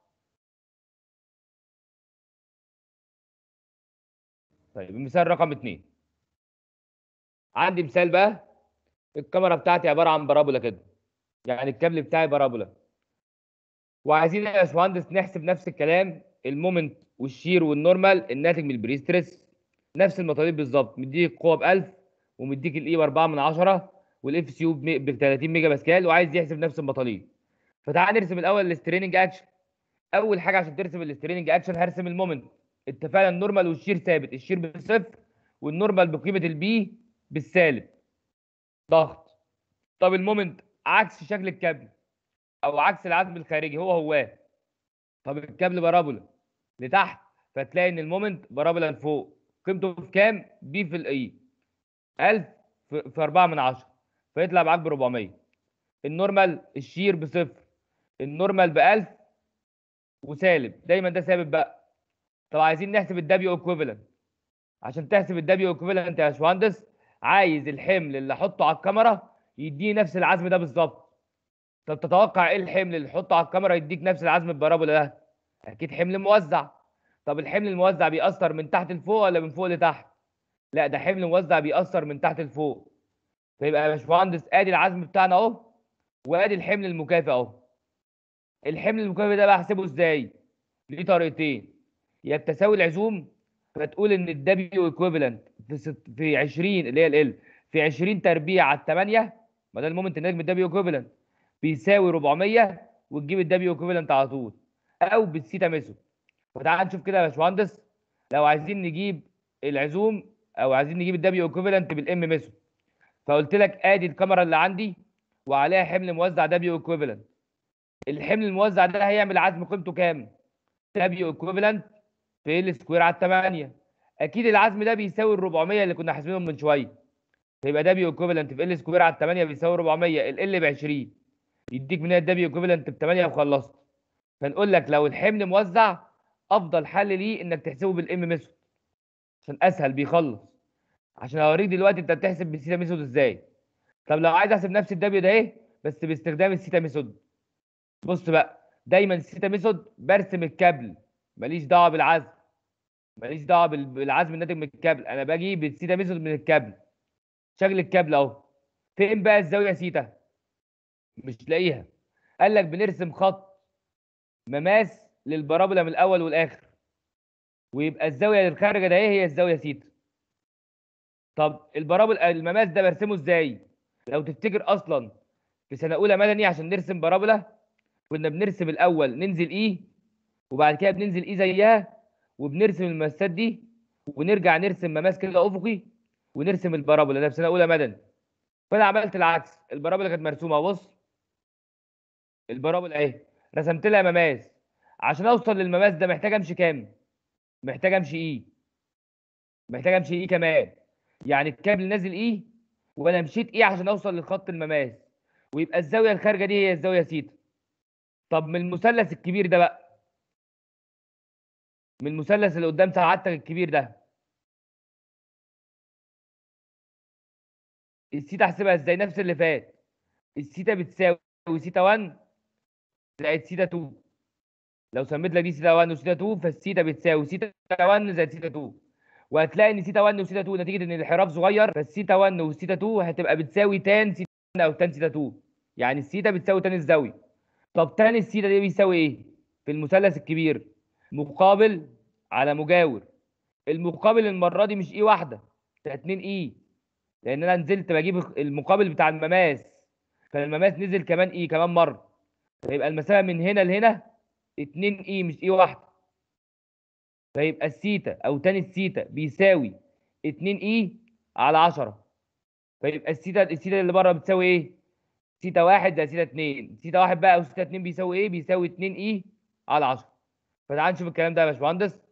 طيب المثال رقم اتنين عندي مثال بقى الكاميرا بتاعتي عباره عن بارابولا كده يعني الكابل بتاعي بارابولا وعايزين يا باشمهندس نحسب نفس الكلام المومنت والشير والنورمال الناتج من البري ستريس نفس المطالب بالظبط مديك القوه ب 1000 ومديك الاي ب 4 من 10 والاف سي يو ب 30 ميجا باسكال وعايز يحسب نفس المطالب فتعال نرسم الاول الستريننج اكشن اول حاجه عشان ترسم الستريننج اكشن هرسم المومنت اتفقنا النورمال والشير ثابت الشير بصفر والنورمال بقيمه البي بالسالب ضغط طب المومنت عكس شكل الكابل او عكس العزم الخارجي هو هو طب الكابل بارابولا لتحت فتلاقي ان المومنت بارابولا لفوق قيمته في كام بي في الاي 1000 في في 4 من 10 فيطلع معاك ب 400 النورمال الشير بصفر النورمال ب 1000 وسالب دايما ده ثابت بقى طب عايزين نحسب الدبليو ايكويفالنت عشان تحسب الدبليو ايكويفالنت يا باشمهندس عايز الحمل اللي احطه على الكاميرا يديني نفس العزم ده بالظبط طب تتوقع ايه الحمل اللي تحطه على الكاميرا يديك نفس العزم البارابولا ده اكيد حمل موزع طب الحمل الموزع بيأثر من تحت لفوق ولا من فوق لتحت لا ده حمل موزع بيأثر من تحت لفوق فيبقى يا باشمهندس ادي العزم بتاعنا اهو وادي الحمل المكافئ اهو الحمل المكافئ ده بحسبه ازاي ليه طريقتين يا بتساوي العزوم فتقول ان الدبليو ايكويفالنت في ست في 20 اللي هي ال في 20 تربيع على 8 ما ده المومنت الناتج من الدبليو ايكويفالنت بيساوي 400 وتجيب الدبليو ايكويفالنت على طول او بالثيتا ميثود فتعال نشوف كده يا باشمهندس لو عايزين نجيب العزوم او عايزين نجيب الدبليو ايكويفالنت بالام ميثود فقلت لك ادي الكاميرا اللي عندي وعليها حمل موزع دبليو ايكويفالنت الحمل الموزع ده هيعمل عزم قيمته كام دبليو ايكويفالنت في ال سكوير على 8 اكيد العزم ده بيساوي ال 400 اللي كنا حاسبينهم من شويه فيبقى دبليو ايكويفالنت في ال سكوير على 8 بيساوي 400 ال ال ب 20 يديك منها الدبليو ايكويفالنت ب 8 وخلصت فنقول لك لو الحمل موزع افضل حل ليه انك تحسبه بالام ميثود عشان اسهل بيخلص عشان اوريك دلوقتي انت بتحسب بالسيتا ميثود ازاي طب لو عايز احسب نفس الدبليو ده ايه بس باستخدام السيتا ميثود بص بقى دايما السيتا ميثود برسم الكابل ماليش دعوه بالعزم ماليش دعوه بال- بالعزم الناتج من الكابل انا باجي بالسيتا ميثود من الكابل شكل الكابل اهو فين بقى الزاويه سيتا مش لاقيها قال لك بنرسم خط مماس للبرابولا من الاول والاخر ويبقى الزاويه اللي خارجه ده ايه هي الزاويه سيتا طب البرابولا المماس ده برسمه ازاي لو تفتكر اصلا في سنه اولى مدني عشان نرسم برابولا كنا بنرسم الاول ننزل اي وبعد كده بننزل اي زيها وبنرسم المماسات دي ونرجع نرسم مماس كده افقي ونرسم البرابولا ده في سنه اولى مدني فانا عملت العكس البرابولا كانت مرسومه بص البرابولا اهي رسمت لها مماس عشان اوصل للمماس ده محتاج امشي كام محتاج امشي اي محتاج امشي اي كمان يعني الكابل نازل اي وانا مشيت اي عشان اوصل للخط المماس ويبقى الزاويه الخارجه دي هي الزاويه سيتا طب من المثلث الكبير ده بقى من المثلث اللي قدام سعادتك الكبير ده السيتا احسبها ازاي نفس اللي فات السيتا بتساوي سيتا 1 زائد سيتا 2 لو سميت لك دي سيتا 1 وسيتا 2 فالسيتا بتساوي سيتا 1 زائد سيتا 2 وهتلاقي ان سيتا 1 وسيتا 2 نتيجه ان الانحراف صغير فالسيتا 1 وسيتا 2 هتبقى بتساوي تان سيتا 1 او تان سيتا 2 يعني السيتا بتساوي تان الزاويه طب تان السيتا دي بيساوي ايه في المثلث الكبير مقابل على مجاور المقابل المره دي مش اي واحده ده 2 اي لان انا نزلت بجيب المقابل بتاع المماس فالمماس نزل كمان اي كمان مره فيبقى المسافه من هنا لهنا 2 اي مش اي واحده فيبقى السيتا او تاني السيتا بيساوي 2 اي على 10 فيبقى السيتا السيتا اللي بره بتساوي ايه؟ سيتا 1 زائد سيتا 2 سيتا 1 بقى او سيتا 2 بيساوي ايه؟ بيساوي 2 اي على 10 فتعال نشوف الكلام ده يا باشمهندس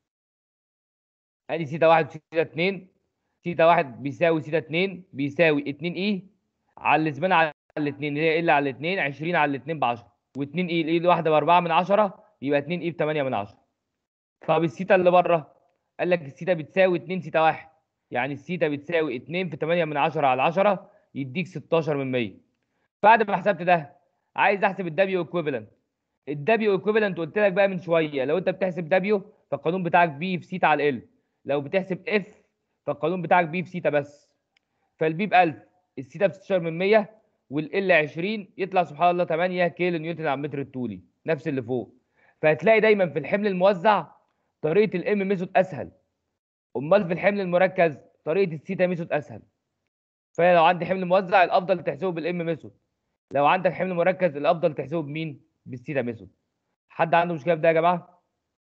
ادي سيتا 1 وسيتا 2 سيتا 1 بيساوي سيتا 2 بيساوي 2 اي على الاسبان على الاثنين اللي هي ال على الاثنين 20 على الاثنين ب 10 و2 اي الاي الواحده ب 4 من 10 يبقى 2 اي ب 8 من 10 طب السيتا اللي بره قال لك السيتا بتساوي 2 سيتا 1 يعني السيتا بتساوي 2 في 8 من 10 على 10 يديك 16 من 100 بعد ما حسبت ده عايز احسب الدبليو ايكويفالنت الدبليو ايكويفالنت قلت لك بقى من شويه لو انت بتحسب دبليو فالقانون بتاعك بي في سيتا على ال لو بتحسب اف فالقانون بتاعك بي في سيتا بس فالبي ب 1000 السيتا ب 16 من 100 والال 20 يطلع سبحان الله 8 كيلو نيوتن على المتر الطولي نفس اللي فوق فهتلاقي دايما في الحمل الموزع طريقه الام ميثود اسهل امال في الحمل المركز طريقه السيتا ميثود اسهل فلو عندي حمل موزع الافضل تحسبه بالام ميثود لو عندك حمل مركز الافضل تحسبه بمين بالسيتا ميثود حد عنده مشكله في ده يا جماعه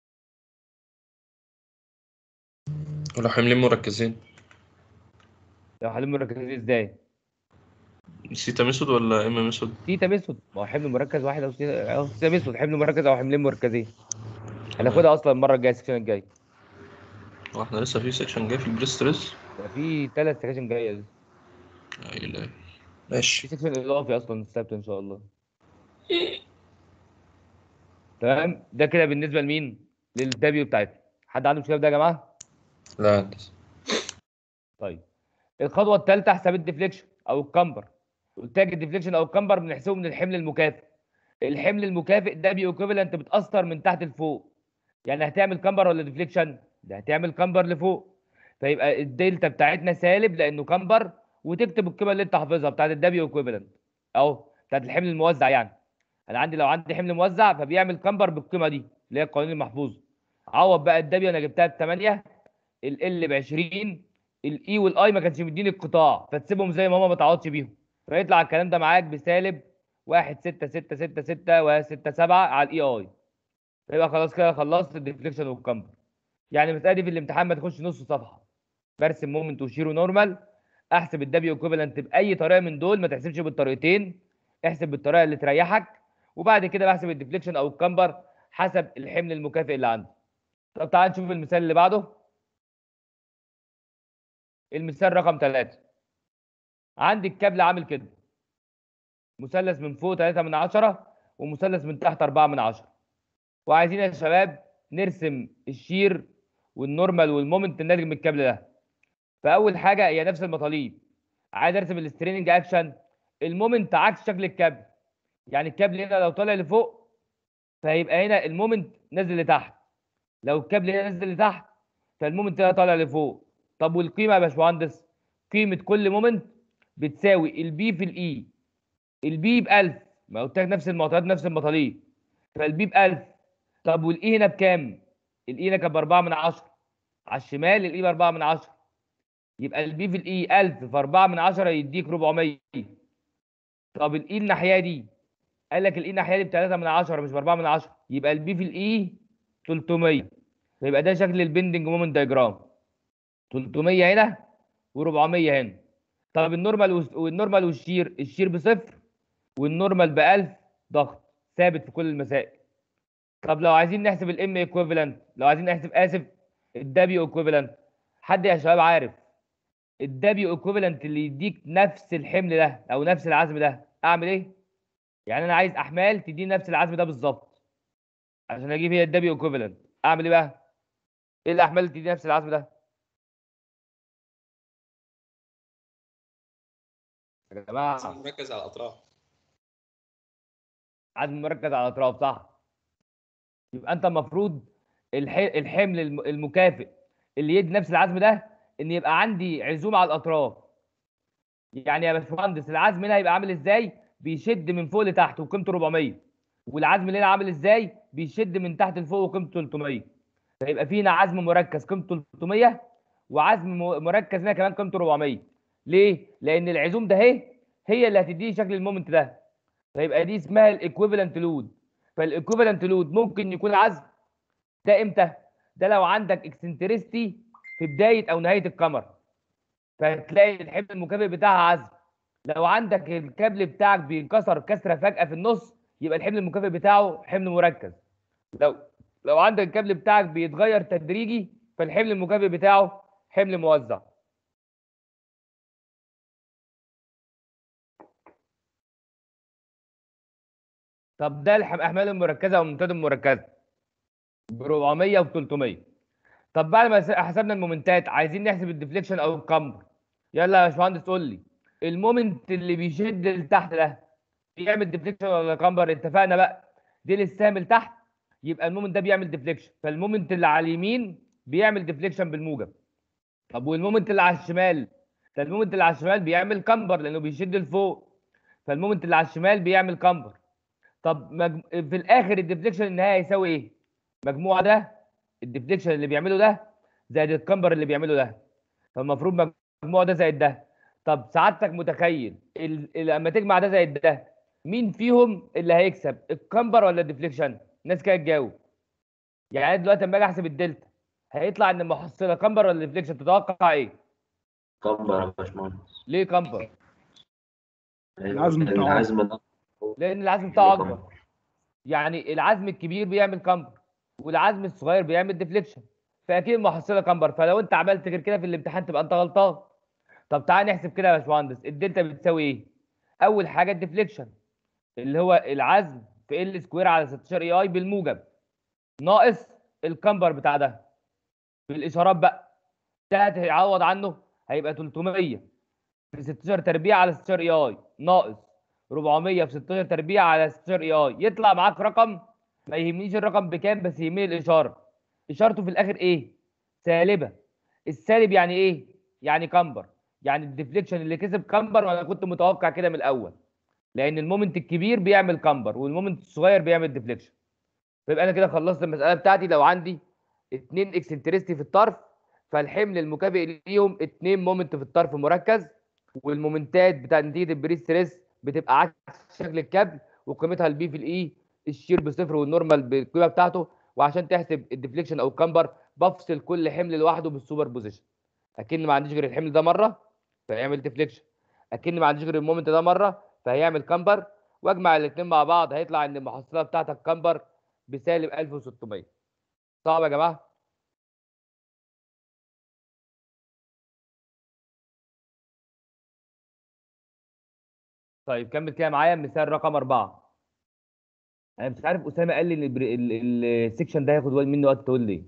ولو حملين مركزين
لو حمل مركزين ازاي
سيتا ميثود ولا ام ميثود
سيتا ميثود ما هو حمل مركز واحد او سيتا او سيتا ميثود حمل مركز او حملين مركزين هناخدها اصلا المره الجايه السكشن الجاي
هو احنا لسه في سيكشن جاي في البريس ستريس
ده في ثلاث سكاشن جايه لسه.
اي لا
في
ماشي
سكشن اضافي اصلا السبت ان شاء الله تمام ده كده بالنسبه لمين للدبليو بتاعتنا حد عنده مشكله في ده يا جماعه
لا هندسة
طيب الخطوه الثالثه حساب الديفليكشن او الكمبر قلت لك الديفليكشن او الكمبر بنحسبه من الحمل المكافئ الحمل المكافئ ده بيوكيفالنت بتاثر من تحت لفوق يعني هتعمل كمبر ولا ديفليكشن ده هتعمل كمبر لفوق فيبقى الدلتا بتاعتنا سالب لانه كمبر وتكتب القيمه اللي انت حافظها بتاعت الدبليو ايكويفالنت اهو بتاعت الحمل الموزع يعني انا عندي لو عندي حمل موزع فبيعمل كمبر بالقيمه دي اللي هي القوانين المحفوظه عوض بقى الدبليو انا جبتها ب 8 ال ب 20 الاي والاي ما كانش مديني القطاع فتسيبهم زي ما هما ما تعوضش بيهم فيطلع الكلام ده معاك بسالب 1 6 6 6 6 و 6 7 على الاي اي فيبقى خلاص كده خلصت الديفليكشن والكمبر يعني المساله دي في الامتحان ما تخش نص صفحه برسم مومنت وشيرو نورمال احسب الدبليو ايكويفالنت باي طريقه من دول ما تحسبش بالطريقتين احسب بالطريقه اللي تريحك وبعد كده بحسب الديفليكشن او الكمبر حسب الحمل المكافئ اللي عندي طب تعال نشوف المثال اللي بعده المثال رقم 3 عندي الكابل عامل كده مثلث من فوق 3 من 10 ومثلث من تحت 4 من 10 وعايزين يا شباب نرسم الشير والنورمال والمومنت الناتج من الكابل ده فاول حاجه هي نفس المطالب عايز ارسم الستريننج اكشن المومنت عكس شكل الكابل يعني الكابل هنا لو طالع لفوق فيبقى هنا المومنت نازل لتحت لو الكابل هنا نازل لتحت فالمومنت هنا طالع لفوق طب والقيمه يا باشمهندس قيمه كل مومنت بتساوي البي في الاي البي ب 1000 ما قلت لك نفس المعطيات نفس المطالب فالبي ب 1000 طب والاي هنا بكام؟ الاي هنا كان ب 4 من 10 على الشمال الاي ب 4 من 10 يبقى البي في الاي 1000 في 4 من 10 يديك 400 طب الاي الناحيه دي قال لك الاي الناحيه دي ب 3 من 10 مش ب 4 من 10 يبقى البي في الاي 300 فيبقى ده شكل البندنج مومنت دايجرام 300 هنا و400 هنا طب النورمال والس- والنورمال والشير الشير بصفر والنورمال ب 1000 ضغط ثابت في كل المسائل طب لو عايزين نحسب الام ايكويفالنت لو عايزين نحسب اسف الدبليو ايكويفالنت حد يا شباب عارف الدبليو ايكويفالنت اللي يديك نفس الحمل ده او نفس العزم ده اعمل ايه يعني انا عايز احمال تديني نفس العزم ده بالظبط عشان اجيب هي الدبليو ايكويفالنت اعمل ايه بقى ايه الاحمال اللي تديني نفس العزم ده يا جماعه
مركز على الاطراف
عزم مركز على الاطراف صح يبقى انت المفروض الح... الحمل الم- المكافئ اللي يدي نفس العزم ده ان يبقى عندي عزوم على الاطراف يعني يا باشمهندس العزم هنا هيبقى عامل ازاي بيشد من فوق لتحت وقيمته 400 والعزم اللي هنا عامل ازاي بيشد من تحت لفوق وقيمته 300 فيبقى في هنا عزم مركز قيمته 300 وعزم م- مركز هنا كمان قيمته 400 ليه لان العزوم ده اهي هي اللي هتديني شكل المومنت ده فيبقى دي اسمها الايكويفالنت لود فالايكويفالنت لود ممكن يكون عزم ده امتى ده لو عندك اكسنتريستي في بدايه او نهايه الكاميرا فهتلاقي الحمل المكافئ بتاعها عزم لو عندك الكابل بتاعك بينكسر كسره فجاه في النص يبقى الحمل المكافئ بتاعه حمل مركز لو لو عندك الكابل بتاعك بيتغير تدريجي فالحمل المكافئ بتاعه حمل موزع طب ده الح- الاحمال المركزه او الممتده المركزه ب 400 و 300 طب بعد ما س- حسبنا المومنتات عايزين نحسب الديفليكشن او الكمبر يلا يا باشمهندس قول لي المومنت اللي بيشد لتحت ده بيعمل ديفليكشن ولا كمبر اتفقنا بقى دي للسهم لتحت يبقى المومنت ده بيعمل ديفليكشن فالمومنت اللي على اليمين بيعمل ديفليكشن بالموجب طب والمومنت اللي على الشمال ده المومنت اللي على الشمال بيعمل كمبر لانه بيشد لفوق فالمومنت اللي على الشمال بيعمل كمبر طب مج... في الاخر الديفليكشن النهائي هيساوي ايه مجموع ده الديفليكشن اللي بيعمله ده زائد الكمبر اللي بيعمله ده فالمفروض مجموع ده زائد ده طب سعادتك متخيل ال... ال- لما تجمع ده زائد ده مين فيهم اللي هيكسب الكمبر ولا الديفليكشن الناس كده تجاوب يعني أنا دلوقتي لما اجي احسب الدلتا هيطلع ان المحصله كمبر ولا ديفليكشن تتوقع ايه
كبر يا باشمهندس
ليه كمبر
العزم بتاعه.
العزم ده
لان العزم بتاعه اكبر يعني العزم الكبير بيعمل كمبر والعزم الصغير بيعمل ديفليكشن فاكيد المحصله كمبر فلو انت عملت غير كده في الامتحان تبقى انت غلطان طب تعال نحسب كده يا باشمهندس الدلتا بتساوي ايه اول حاجه الديفليكشن اللي هو العزم في ال سكوير على 16 اي اي بالموجب ناقص الكمبر بتاع ده بالاشارات بقى ده هتعوض عنه هيبقى 300 في 16 تربيع على 16 اي اي ناقص 400 في 16 تربيع على 16 اي اي يطلع معاك رقم ما يهمنيش الرقم بكام بس يهمني الاشاره اشارته في الاخر ايه سالبه السالب يعني ايه يعني كمبر يعني الديفليكشن اللي كسب كمبر وانا كنت متوقع كده من الاول لان المومنت الكبير بيعمل كمبر والمومنت الصغير بيعمل ديفليكشن فيبقى انا كده خلصت المساله بتاعتي لو عندي اتنين اكسنتريستي في الطرف فالحمل المكافئ ليهم اتنين مومنت في الطرف مركز والمومنتات بتاع نتيجه البريس ستريس بتبقى عكس شكل الكابل وقيمتها البي في الاي الشير بصفر والنورمال بالقيمه بتاعته وعشان تحسب الديفليكشن او الكمبر بفصل كل حمل لوحده بالسوبر بوزيشن اكن ما عنديش غير الحمل ده مره فهيعمل ديفليكشن اكن ما عنديش غير المومنت ده مره فهيعمل كمبر واجمع الاثنين مع بعض هيطلع ان المحصله بتاعتك كمبر بسالب 1600 صعب يا جماعه طيب كمل كده معايا مثال رقم أربعة أنا مش عارف أسامة قال لي إن البر- ال- ال- السكشن ده هياخد مني وقت تقول لي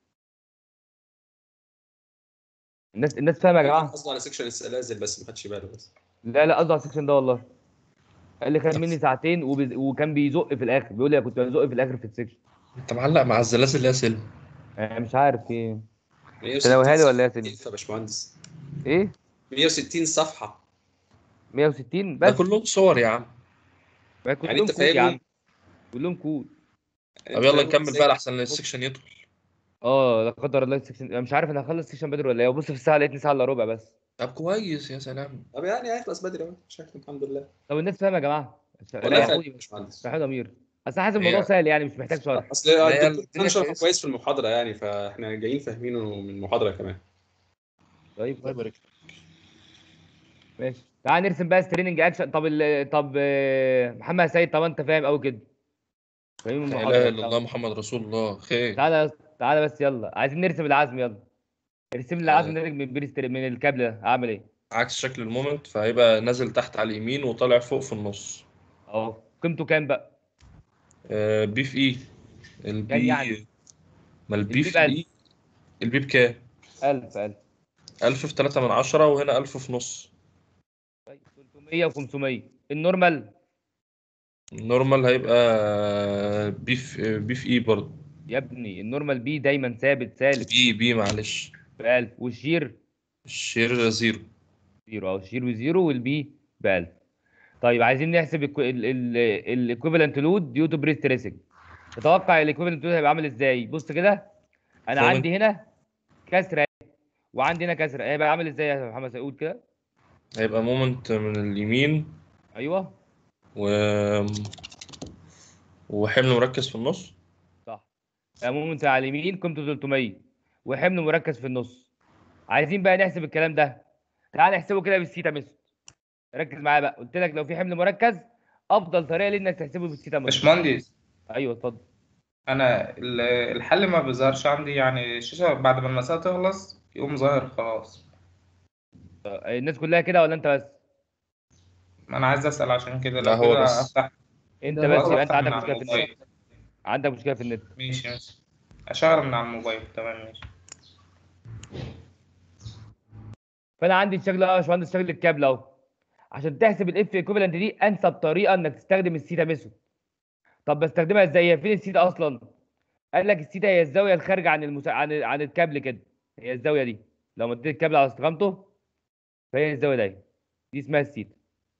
الناس الناس فاهمة يا جماعة
قصده على سكشن السلاسل بس ما خدش باله بس
لا لا قصدي على السكشن ده والله قال لي خد مني ساعتين وبز... وكان بيزق في الاخر بيقول لي كنت بزق في الاخر في السكشن
انت معلق مع الزلازل اللي هي سلم
أنا مش عارف ايه
160
تلاويها لي ولا ايه يا
صفحة
سيدي؟
يا باشمهندس
ايه
160 صفحة
160
ده
بس
كلهم صور يا عم
ما كلهم
يعني انت
كود يا
فاهمهم؟
عم كلهم كود
طب يلا نكمل بقى لحسن السكشن يطول
اه لا قدر الله السكشن انا مش عارف انا هخلص السكشن بدري ولا ايه بص في الساعه لقيتني ساعه الا ربع بس
طب كويس يا سلام
طب يعني هيخلص بدري اهو شكله الحمد لله
طب الناس فاهمه يا جماعه
والله
لا
فاهم
يا
يا باشمهندس
صحيح ضمير اصل حاسس الموضوع
هي-
سهل يعني مش محتاج شرح
اصل
هي
الدكتور
الدنيا
كان شرحه
كويسة.
كويس في المحاضرة يعني فاحنا جايين فاهمينه من المحاضرة كمان
طيب
الله يبارك
ماشي تعال نرسم بقى ستريننج اكشن طب ال... طب آه، محمد سيد طب انت فاهم قوي كده فاهم
لا
المحاضرة
اله الا الله محمد رسول الله خير
تعالى تعالى بس يلا عايزين نرسم العزم يلا ارسم لي العزم ناتج من بريستر من الكابل ده اعمل ايه
عكس شكل المومنت فهيبقى نازل تحت على اليمين وطالع فوق في النص
اهو قيمته كام بقى
آه، بي في اي البي
يعني؟
ما البي
البي
في
بألف.
اي البي بكام
1000 1000
1000 في 3 من 10 وهنا 1000 في نص
طيب 300 و500 النورمال
النورمال هيبقى بي في بي في اي برضه
يا ابني النورمال بي دايما ثابت سالب
بي بي معلش
ب 1000 والشير
الشير زيرو
زيرو اهو الشير بزيرو والبي ب 1000 طيب عايزين نحسب الايكويفالنت لود ديو تو بريست ريسنج تتوقع الايكويفالنت لود هيبقى عامل ازاي بص كده انا
Moment.
عندي هنا كسره أهي، وعندي هنا كسره هيبقى عامل ازاي يا محمد سيقول كده
هيبقى مومنت من اليمين
ايوه
و وحمل مركز في النص
صح مومنت على اليمين قيمته 300 وحمل مركز في النص عايزين بقى نحسب الكلام ده تعال نحسبه كده بالسيتا ميثود ركز معايا بقى قلت لك لو في حمل مركز افضل طريقه ليه انك تحسبه بالسيتا ميثود
باشمهندس
ايوه اتفضل
انا ال- الحل ما بيظهرش عندي يعني الشاشه بعد ما المساله تخلص يقوم ظاهر خلاص
الناس كلها كده ولا انت بس
ما انا عايز اسال عشان كده
لا،
لو
هو
كده
بس.
افتح
انت
ده
بس
هو
يبقى انت
أفتح
عندك
من
مشكله
على
في النت
الموبايل.
عندك مشكله في النت
ماشي ماشي اشغل من على الموبايل تمام ماشي
فانا عندي الشكل اهو يا باشمهندس شكل الكابل اهو عشان تحسب الاف ايكوفالنت دي انسب طريقه انك تستخدم السيتا ميثود طب بستخدمها ازاي هي فين السيتا اصلا قال لك السيتا هي الزاويه الخارجه عن المسا... عن عن الكابل كده هي الزاويه دي لو مديت الكابل على استقامته فهي الزاويه دي دي اسمها السيتا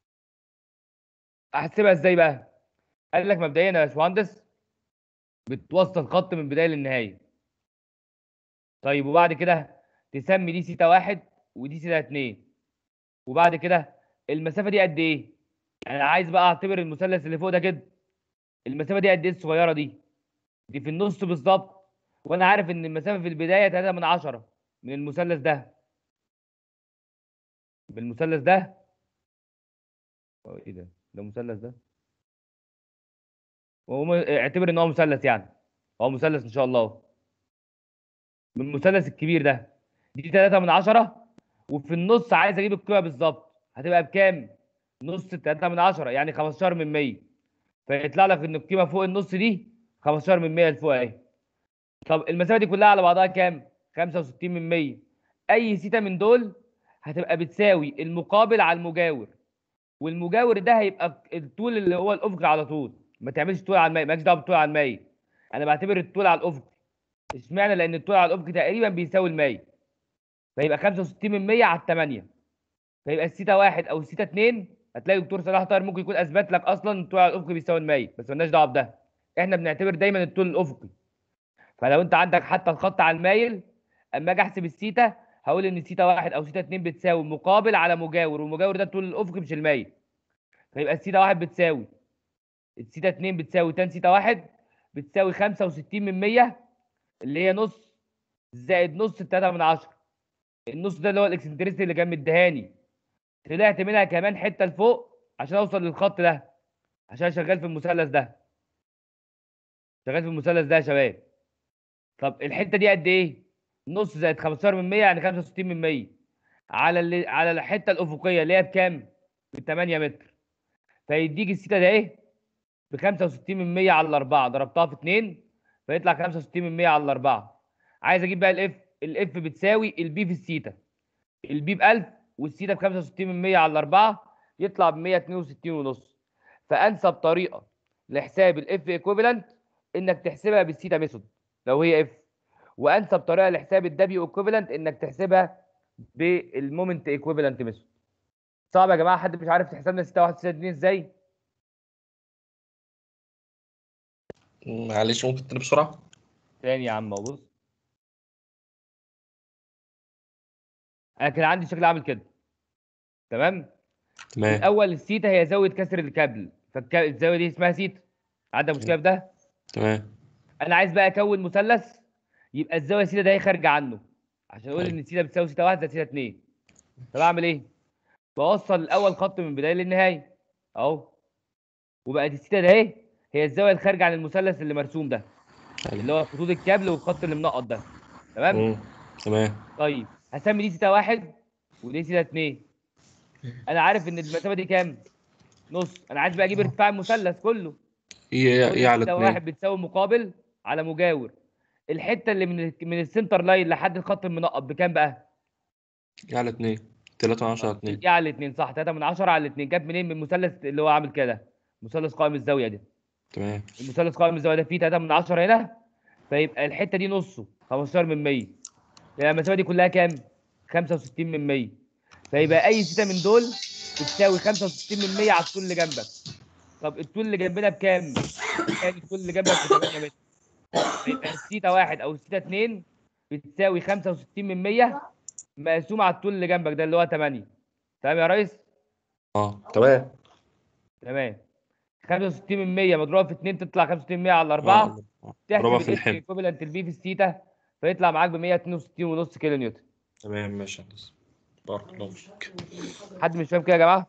احسبها ازاي بقى قال لك مبدئيا يا باشمهندس بتوصل خط من البدايه للنهايه طيب وبعد كده تسمي دي سيتا واحد ودي سيتا اتنين وبعد كده المسافه دي قد ايه؟ انا عايز بقى اعتبر المثلث اللي فوق ده كده المسافه دي قد ايه الصغيره دي؟ دي في النص بالظبط وانا عارف ان المسافه في البدايه 3 من 10 من المثلث ده بالمثلث ده هو ايه ده؟ ده مثلث ده؟ هو م- اعتبر ان هو مثلث يعني هو مثلث ان شاء الله اهو. من المثلث الكبير ده دي 3 من 10 وفي النص عايز اجيب القيمه بالظبط هتبقى بكام؟ نص 3 من 10 يعني 15 من 100 فيطلع لك ان القيمه فوق النص دي 15 من 100 لفوق اهي طب المسافه دي كلها على بعضها كام؟ 65 من 100 اي سيتا من دول هتبقى بتساوي المقابل على المجاور والمجاور ده هيبقى الطول اللي هو الافقي على طول ما تعملش طول على المائي مالكش دعوه بالطول على المائي انا بعتبر الطول على الافقي اشمعنى لان الطول على الافقي تقريبا بيساوي المائي فيبقى 65 من 100 على 8 فيبقى السيتا واحد او السيتا 2 هتلاقي الدكتور صلاح طاهر ممكن يكون اثبت لك اصلا الطول على الافقي بيساوي المائي بس مالناش دعوه بده احنا بنعتبر دايما الطول الافقي فلو انت عندك حتى الخط على المايل اما اجي احسب السيتا هقول ان السيتا واحد او سيتا 2 بتساوي مقابل على مجاور والمجاور ده الطول الافقي مش المايل فيبقى السيتا واحد بتساوي السيتا 2 بتساوي تان سيتا واحد بتساوي 65 من 100 اللي هي نص زائد نص 3 من 10 النص ده اللي هو الاكسنتريستي اللي كان مديهاني طلعت منها كمان حته لفوق عشان اوصل للخط ده عشان شغال في المثلث ده شغال في المثلث ده يا شباب طب الحته دي قد ايه نص زائد 15 من 100 يعني 65 من 100 على اللي على الحته الافقيه اللي هي بكام ب 8 متر فيديك السيتا ده ايه ب 65 من 100 على الاربعه ضربتها في 2 فيطلع 65 من 100 على الاربعه عايز اجيب بقى الاف الاف بتساوي البي في السيتا البي ب 1000 والسيتا ب 65 من 100 على الاربعه يطلع ب 162 ونص فانسب طريقه لحساب الاف ايكويفالنت انك تحسبها بالثيتا ميثود لو هي اف وانسب طريقه لحساب الدبليو ايكويفالنت انك تحسبها بالمومنت ايكويفالنت ميثود صعب يا جماعه حد مش عارف تحسب لنا ثيتا 1 ثيتا 2 ازاي
معلش ممكن تاني بسرعة
تاني يا عم أهو بص انا كان عندي شكل عامل كده تمام
تمام
الاول الثيتا هي زاويه كسر الكابل فالزاويه دي اسمها ثيتا عندك مشكله في ده
تمام
انا عايز بقى اكون مثلث يبقى الزاويه ثيتا ده هي خارجه عنه عشان اقول ان ثيتا بتساوي ثيتا 1 زائد ثيتا 2 طب اعمل ايه بوصل الاول خط من البدايه للنهايه اهو وبقت الثيتا ده اهي هي الزاويه الخارجه عن المثلث اللي مرسوم ده اللي هو خطوط الكابل والخط اللي منقط ده تمام
مم. تمام
طيب هسمي دي ثيتا 1 ودي ثيتا 2 انا عارف ان المسافه دي كام نص انا عايز بقى اجيب ارتفاع المثلث كله
ايه
كل
ايه على
ثيتا
اتنين
واحد بتساوي مقابل على مجاور الحته اللي من ال- من السنتر لاين لحد الخط المنقط بكام بقى؟
ايه على اتنين تلاتة وعشرة على اتنين
دي على الاثنين صح 3 من 10 على الاثنين جت منين من المثلث اللي هو عامل كده مثلث قائم الزاويه ده
تمام
المثلث قائم الزاويه ده فيه 3 من 10 هنا فيبقى الحته دي نصه 15 من 100 يعني المسافه دي كلها كام 65 من 100 فيبقى اي ثيتا من دول بتساوي 65 من 100 على الطول اللي جنبك طب الطول اللي جنبنا بكام كان الطول اللي جنبك ب 8 متر فيبقى الثيتا 1 او الثيتا 2 بتساوي 65 من 100 مقسوم على الطول اللي جنبك ده اللي هو 8 تمام يا ريس
اه تمام
تمام 65 من 100 مضروبه في 2 تطلع 65 من 100 على 4
ضربها
تحسب
في
الاف
الحمل
ايكوفالنت البي في الثيتا فيطلع معاك ب 162.5 كيلو نيوتن
تمام ماشي يا هندسة بارك الله فيك
حد مش فاهم كده يا جماعه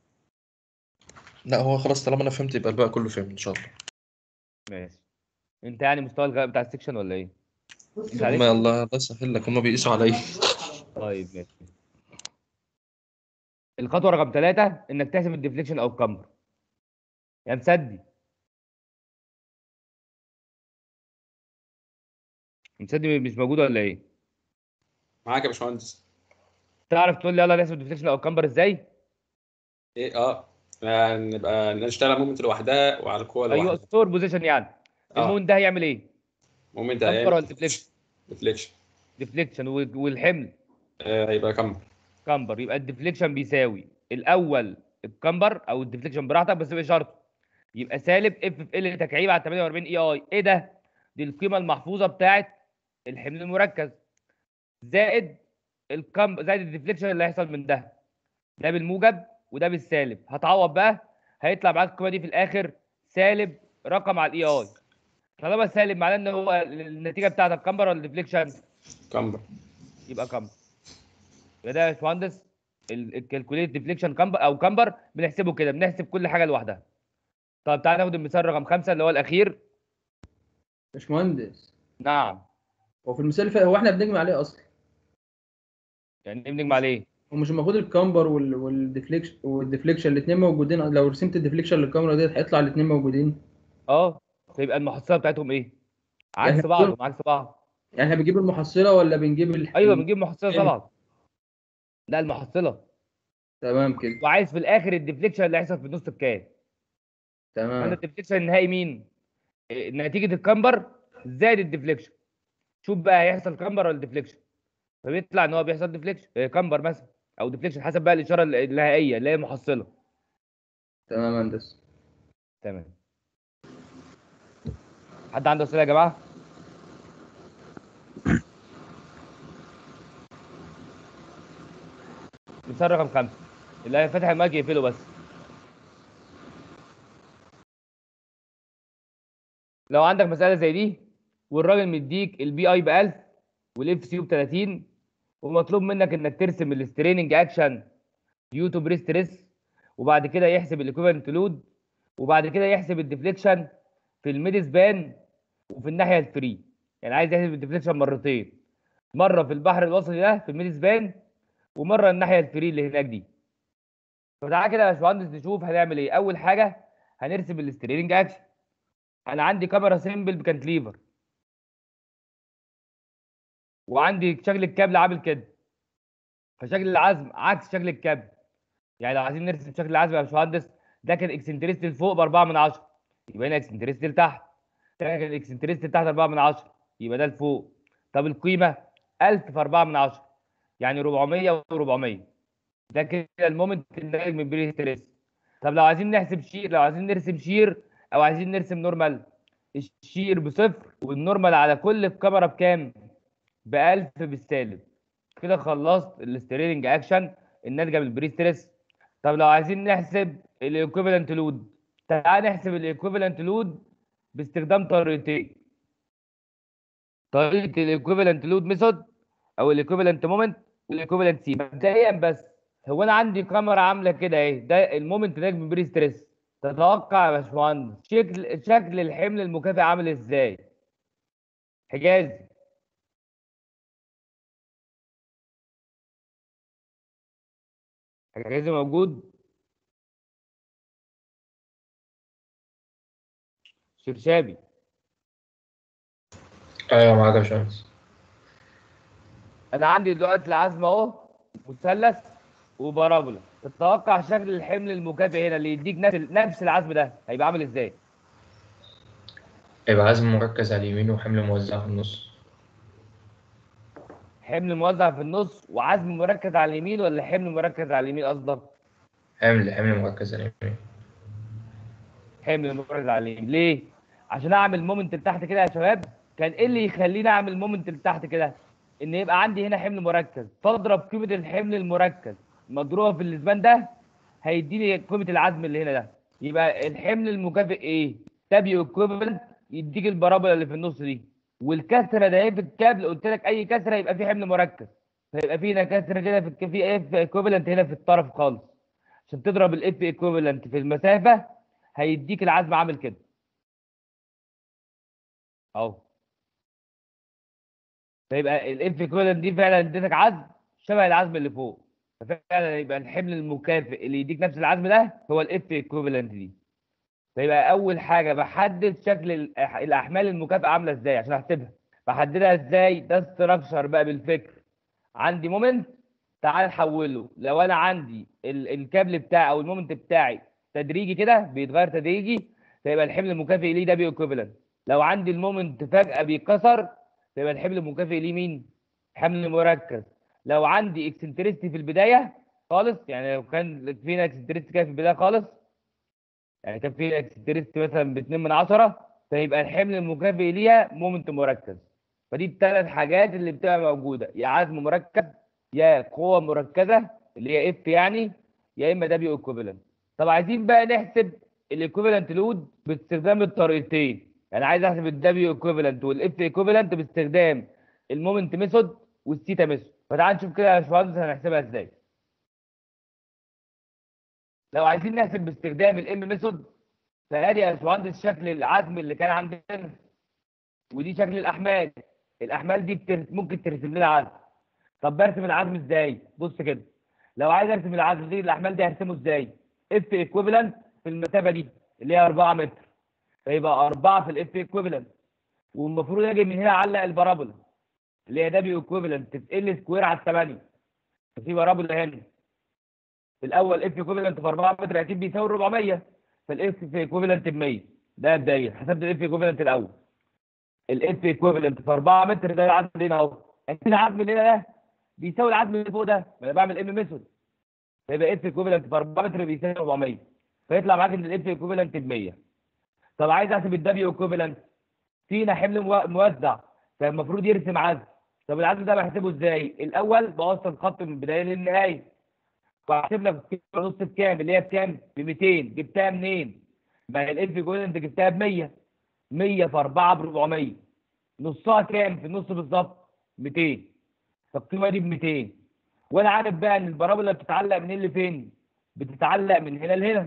لا هو خلاص طالما انا فهمت يبقى الباقي كله فهم ان شاء الله
ماشي انت يعني مستوى الغباء بتاع السكشن ولا ايه انت عليك
ما الله الله يسهل لك هما بيقيسوا عليا
طيب ماشي الخطوه رقم ثلاثة انك تحسب الديفليكشن او الكمبر يا مسدي مسدي مش موجود ولا ايه
معاك يا باشمهندس
تعرف تقول لي يلا نحسب الديفليكشن او الكمبر ازاي
ايه اه يعني نبقى نشتغل مومنت لوحدها وعلى القوه
ايوه
لوحدها
ستور بوزيشن يعني
اه
المون ده هيعمل ايه
مومنت
كمبر ولا
هيعمل
ديفليكشن
ديفليكشن
ديفليكشن والحمل
آه هيبقى كم
كمبر يبقى الديفليكشن بيساوي الاول الكمبر او الديفليكشن براحتك بس بشرط يبقى سالب اف في ال تكعيب على 48 اي اي ايه ده دي القيمه المحفوظه بتاعه الحمل المركز زائد الكم زائد الديفليكشن اللي هيحصل من ده ده بالموجب وده بالسالب هتعوض بقى هيطلع معاك القيمه دي في الاخر سالب رقم على الاي اي طالما سالب معناه ان هو النتيجه بتاعت الكمبر ولا الديفليكشن
كمبر
يبقى كمبر يبقى ده يا باشمهندس الكالكوليت ديفليكشن كمبر او كمبر بنحسبه كده بنحسب كل حاجه لوحدها طب تعالى ناخد المثال رقم خمسة اللي هو الاخير
باشمهندس
نعم
هو في المثال اللي فات هو احنا بنجمع عليه اصلا
يعني ايه بنجمع عليه
هو مش المفروض الكامبر وال... والديفليكشن والديفليكشن الاثنين موجودين لو رسمت الديفليكشن للكاميرا ديت هيطلع الاثنين موجودين
اه فيبقى المحصله بتاعتهم ايه عكس
يعني
بعض
دول-
عكس بعض
يعني احنا بنجيب المحصله ولا بنجيب ال...
ايوه بنجيب محصله
إيه؟
طبعا لا المحصله
تمام كده
وعايز في الاخر الديفليكشن اللي هيحصل في النص بكام انا
تمام
الديفليكشن النهائي مين إيه، نتيجه الكمبر زائد الديفليكشن شوف بقى هيحصل كمبر ولا ديفليكشن فبيطلع ان هو بيحصل ديفليكشن إيه، كمبر مثلا او ديفليكشن حسب بقى الاشاره النهائيه اللي هي المحصله
تمام يا هندسه
تمام حد عنده اسئله يا جماعه مثال رقم خمسة اللي فاتح المايك يقفله بس لو عندك مسألة زي دي والراجل مديك البي اي ب 1000 والاف سي ب 30 ومطلوب منك انك ترسم الستريننج اكشن ديو تو بريست ستريس وبعد كده يحسب الايكويفالنت لود وبعد كده يحسب الديفليكشن في الميد سبان وفي الناحيه الفري يعني عايز يحسب الديفليكشن مرتين مره في البحر الوسطي ده في الميد سبان ومره الناحيه الفري اللي هناك دي فتعالى كده يا باشمهندس نشوف هنعمل ايه اول حاجه هنرسم الستريننج اكشن انا عندي كاميرا سيمبل بكانتليفر وعندي شكل الكابل عامل كده فشكل العزم عكس شكل الكابل يعني لو عايزين نرسم شكل العزم يا باشمهندس ده كان اكسنتريستي لفوق ب 4 من 10 يبقى هنا اكسنتريستي لتحت ده كان اكسنتريستي لتحت 4 من 10 يبقى ده لفوق طب القيمه 1000 في 4 من 10 يعني 400 و400 ده كده المومنت الناتج من بري ستريس طب لو عايزين نحسب شير لو عايزين نرسم شير او عايزين نرسم نورمال الشير بصفر والنورمال على كل الكاميرا بكام؟ ب 1000 بالسالب كده خلصت السترينج اكشن الناتجه من البري ستريس طب لو عايزين نحسب الايكويفالنت لود تعال نحسب الايكويفالنت لود باستخدام طريقتين طريقه الايكويفالنت لود ميثود او الايكويفالنت مومنت والايكويفالنت سي مبدئيا بس هو انا عندي كاميرا عامله كده اهي ده المومنت ناتج من بري ستريس تتوقع يا باشمهندس شكل شكل الحمل المكافئ عامل ازاي؟ حجازي حجازي موجود شرشابي
ايوه معاك يا باشمهندس
انا عندي دلوقتي العزم اهو مثلث وبارابولا تتوقع شكل الحمل المكافئ هنا اللي يديك نفس نفس العزم ده هيبقى عامل ازاي؟
يبقى عزم مركز على اليمين وحمل موزع في النص
حمل موزع في النص وعزم مركز على اليمين ولا حمل مركز على اليمين قصدك؟
حمل حمل مركز على اليمين
حمل مركز على اليمين ليه؟ عشان اعمل مومنت لتحت كده يا شباب كان ايه اللي يخليني اعمل مومنت لتحت كده؟ ان يبقى عندي هنا حمل مركز فاضرب قيمه الحمل المركز مضروبه في الاسبان ده هيديني قيمه العزم اللي هنا ده يبقى الحمل المكافئ ايه؟ تابيو ايكويفالنت يديك البارابولا اللي في النص دي والكسره ده ايه في الكابل قلت لك اي كسره يبقى في حمل مركز فيبقى في هنا كسره كده في الك- في اف ايكويفالنت هنا في الطرف خالص عشان تضرب الاف ايكويفالنت في المسافه هيديك العزم عامل كده اهو فيبقى الاف ايكويفالنت دي فعلا اديتك عزم شبه العزم اللي فوق ففعلا يبقى الحمل المكافئ اللي يديك نفس العزم ده هو الاف ايكويفالنت دي فيبقى اول حاجه بحدد شكل الأح- الاحمال المكافئه عامله ازاي عشان احسبها بحددها ازاي ده استراكشر بقى بالفكر عندي مومنت تعال نحوله لو انا عندي ال- الكابل بتاعي او المومنت بتاعي تدريجي كده بيتغير تدريجي فيبقى الحمل المكافئ ليه ده بيكوفلنت لو عندي المومنت فجاه بيتكسر فيبقى الحمل المكافئ ليه مين حمل مركز لو عندي اكسنتريستي في البدايه خالص يعني لو كان فينا اكسنتريستي كده في البدايه خالص يعني كان في اكسنتريستي مثلا ب 2 من 10 فيبقى الحمل المكافئ ليها مومنت مركز فدي الثلاث حاجات اللي بتبقى موجوده يا عزم مركز يا قوه مركزه اللي هي اف يعني يا اما دبليو ايكوفالنت طب عايزين بقى نحسب الايكوفالنت لود باستخدام الطريقتين يعني عايز احسب الدبليو ايكوفالنت والاف ايكوفالنت باستخدام المومنت ميثود والثيتا ميثود فتعال نشوف كده يا باشمهندس هنحسبها ازاي لو عايزين نحسب باستخدام الام ميثود فادي يا باشمهندس شكل العزم اللي كان عندنا ودي شكل الاحمال الاحمال دي بتر... ممكن ترسم لنا عزم طب برسم العزم ازاي بص كده لو عايز ارسم العزم دي الاحمال دي هرسمه ازاي اف ايكويفالنت في المسافه دي اللي هي 4 متر فيبقى 4 في الاف ايكويفالنت والمفروض اجي من هنا اعلق البارابولا اللي هي دبليو ايكويفالنت ال سكوير على 8 ففي بارابولا هنا في الاول اف ايكويفالنت في 4 متر اكيد بيساوي 400 فالاف ايكويفالنت ب 100 ده مبدئيا حسبت الاف ايكويفالنت الاول الاف ايكويفالنت في 4 متر ده العزم اللي هنا اهو اكيد العزم اللي هنا ده بيساوي العزم اللي فوق ده ما انا بعمل ام ميثود فيبقى اف ايكويفالنت في 4 متر بيساوي 400 فيطلع معاك ان الاف ايكويفالنت ب 100 طب عايز احسب الدبليو ايكويفالنت فينا حمل مو- موزع فالمفروض يرسم عزم طب العزم ده بحسبه ازاي؟ الاول بوصل خط من البدايه للنهايه واحسب لك نص بكام اللي هي بكام؟ ب 200 جبتها منين؟ ما هي الاف ايكويفالنت جبتها ب 100 100 في 4 ب 400 نصها كام؟ في النص بالظبط 200 فالقيمه دي ب 200 وانا عارف بقى ان البارابولا بتتعلق منين لفين؟ بتتعلق من هنا لهنا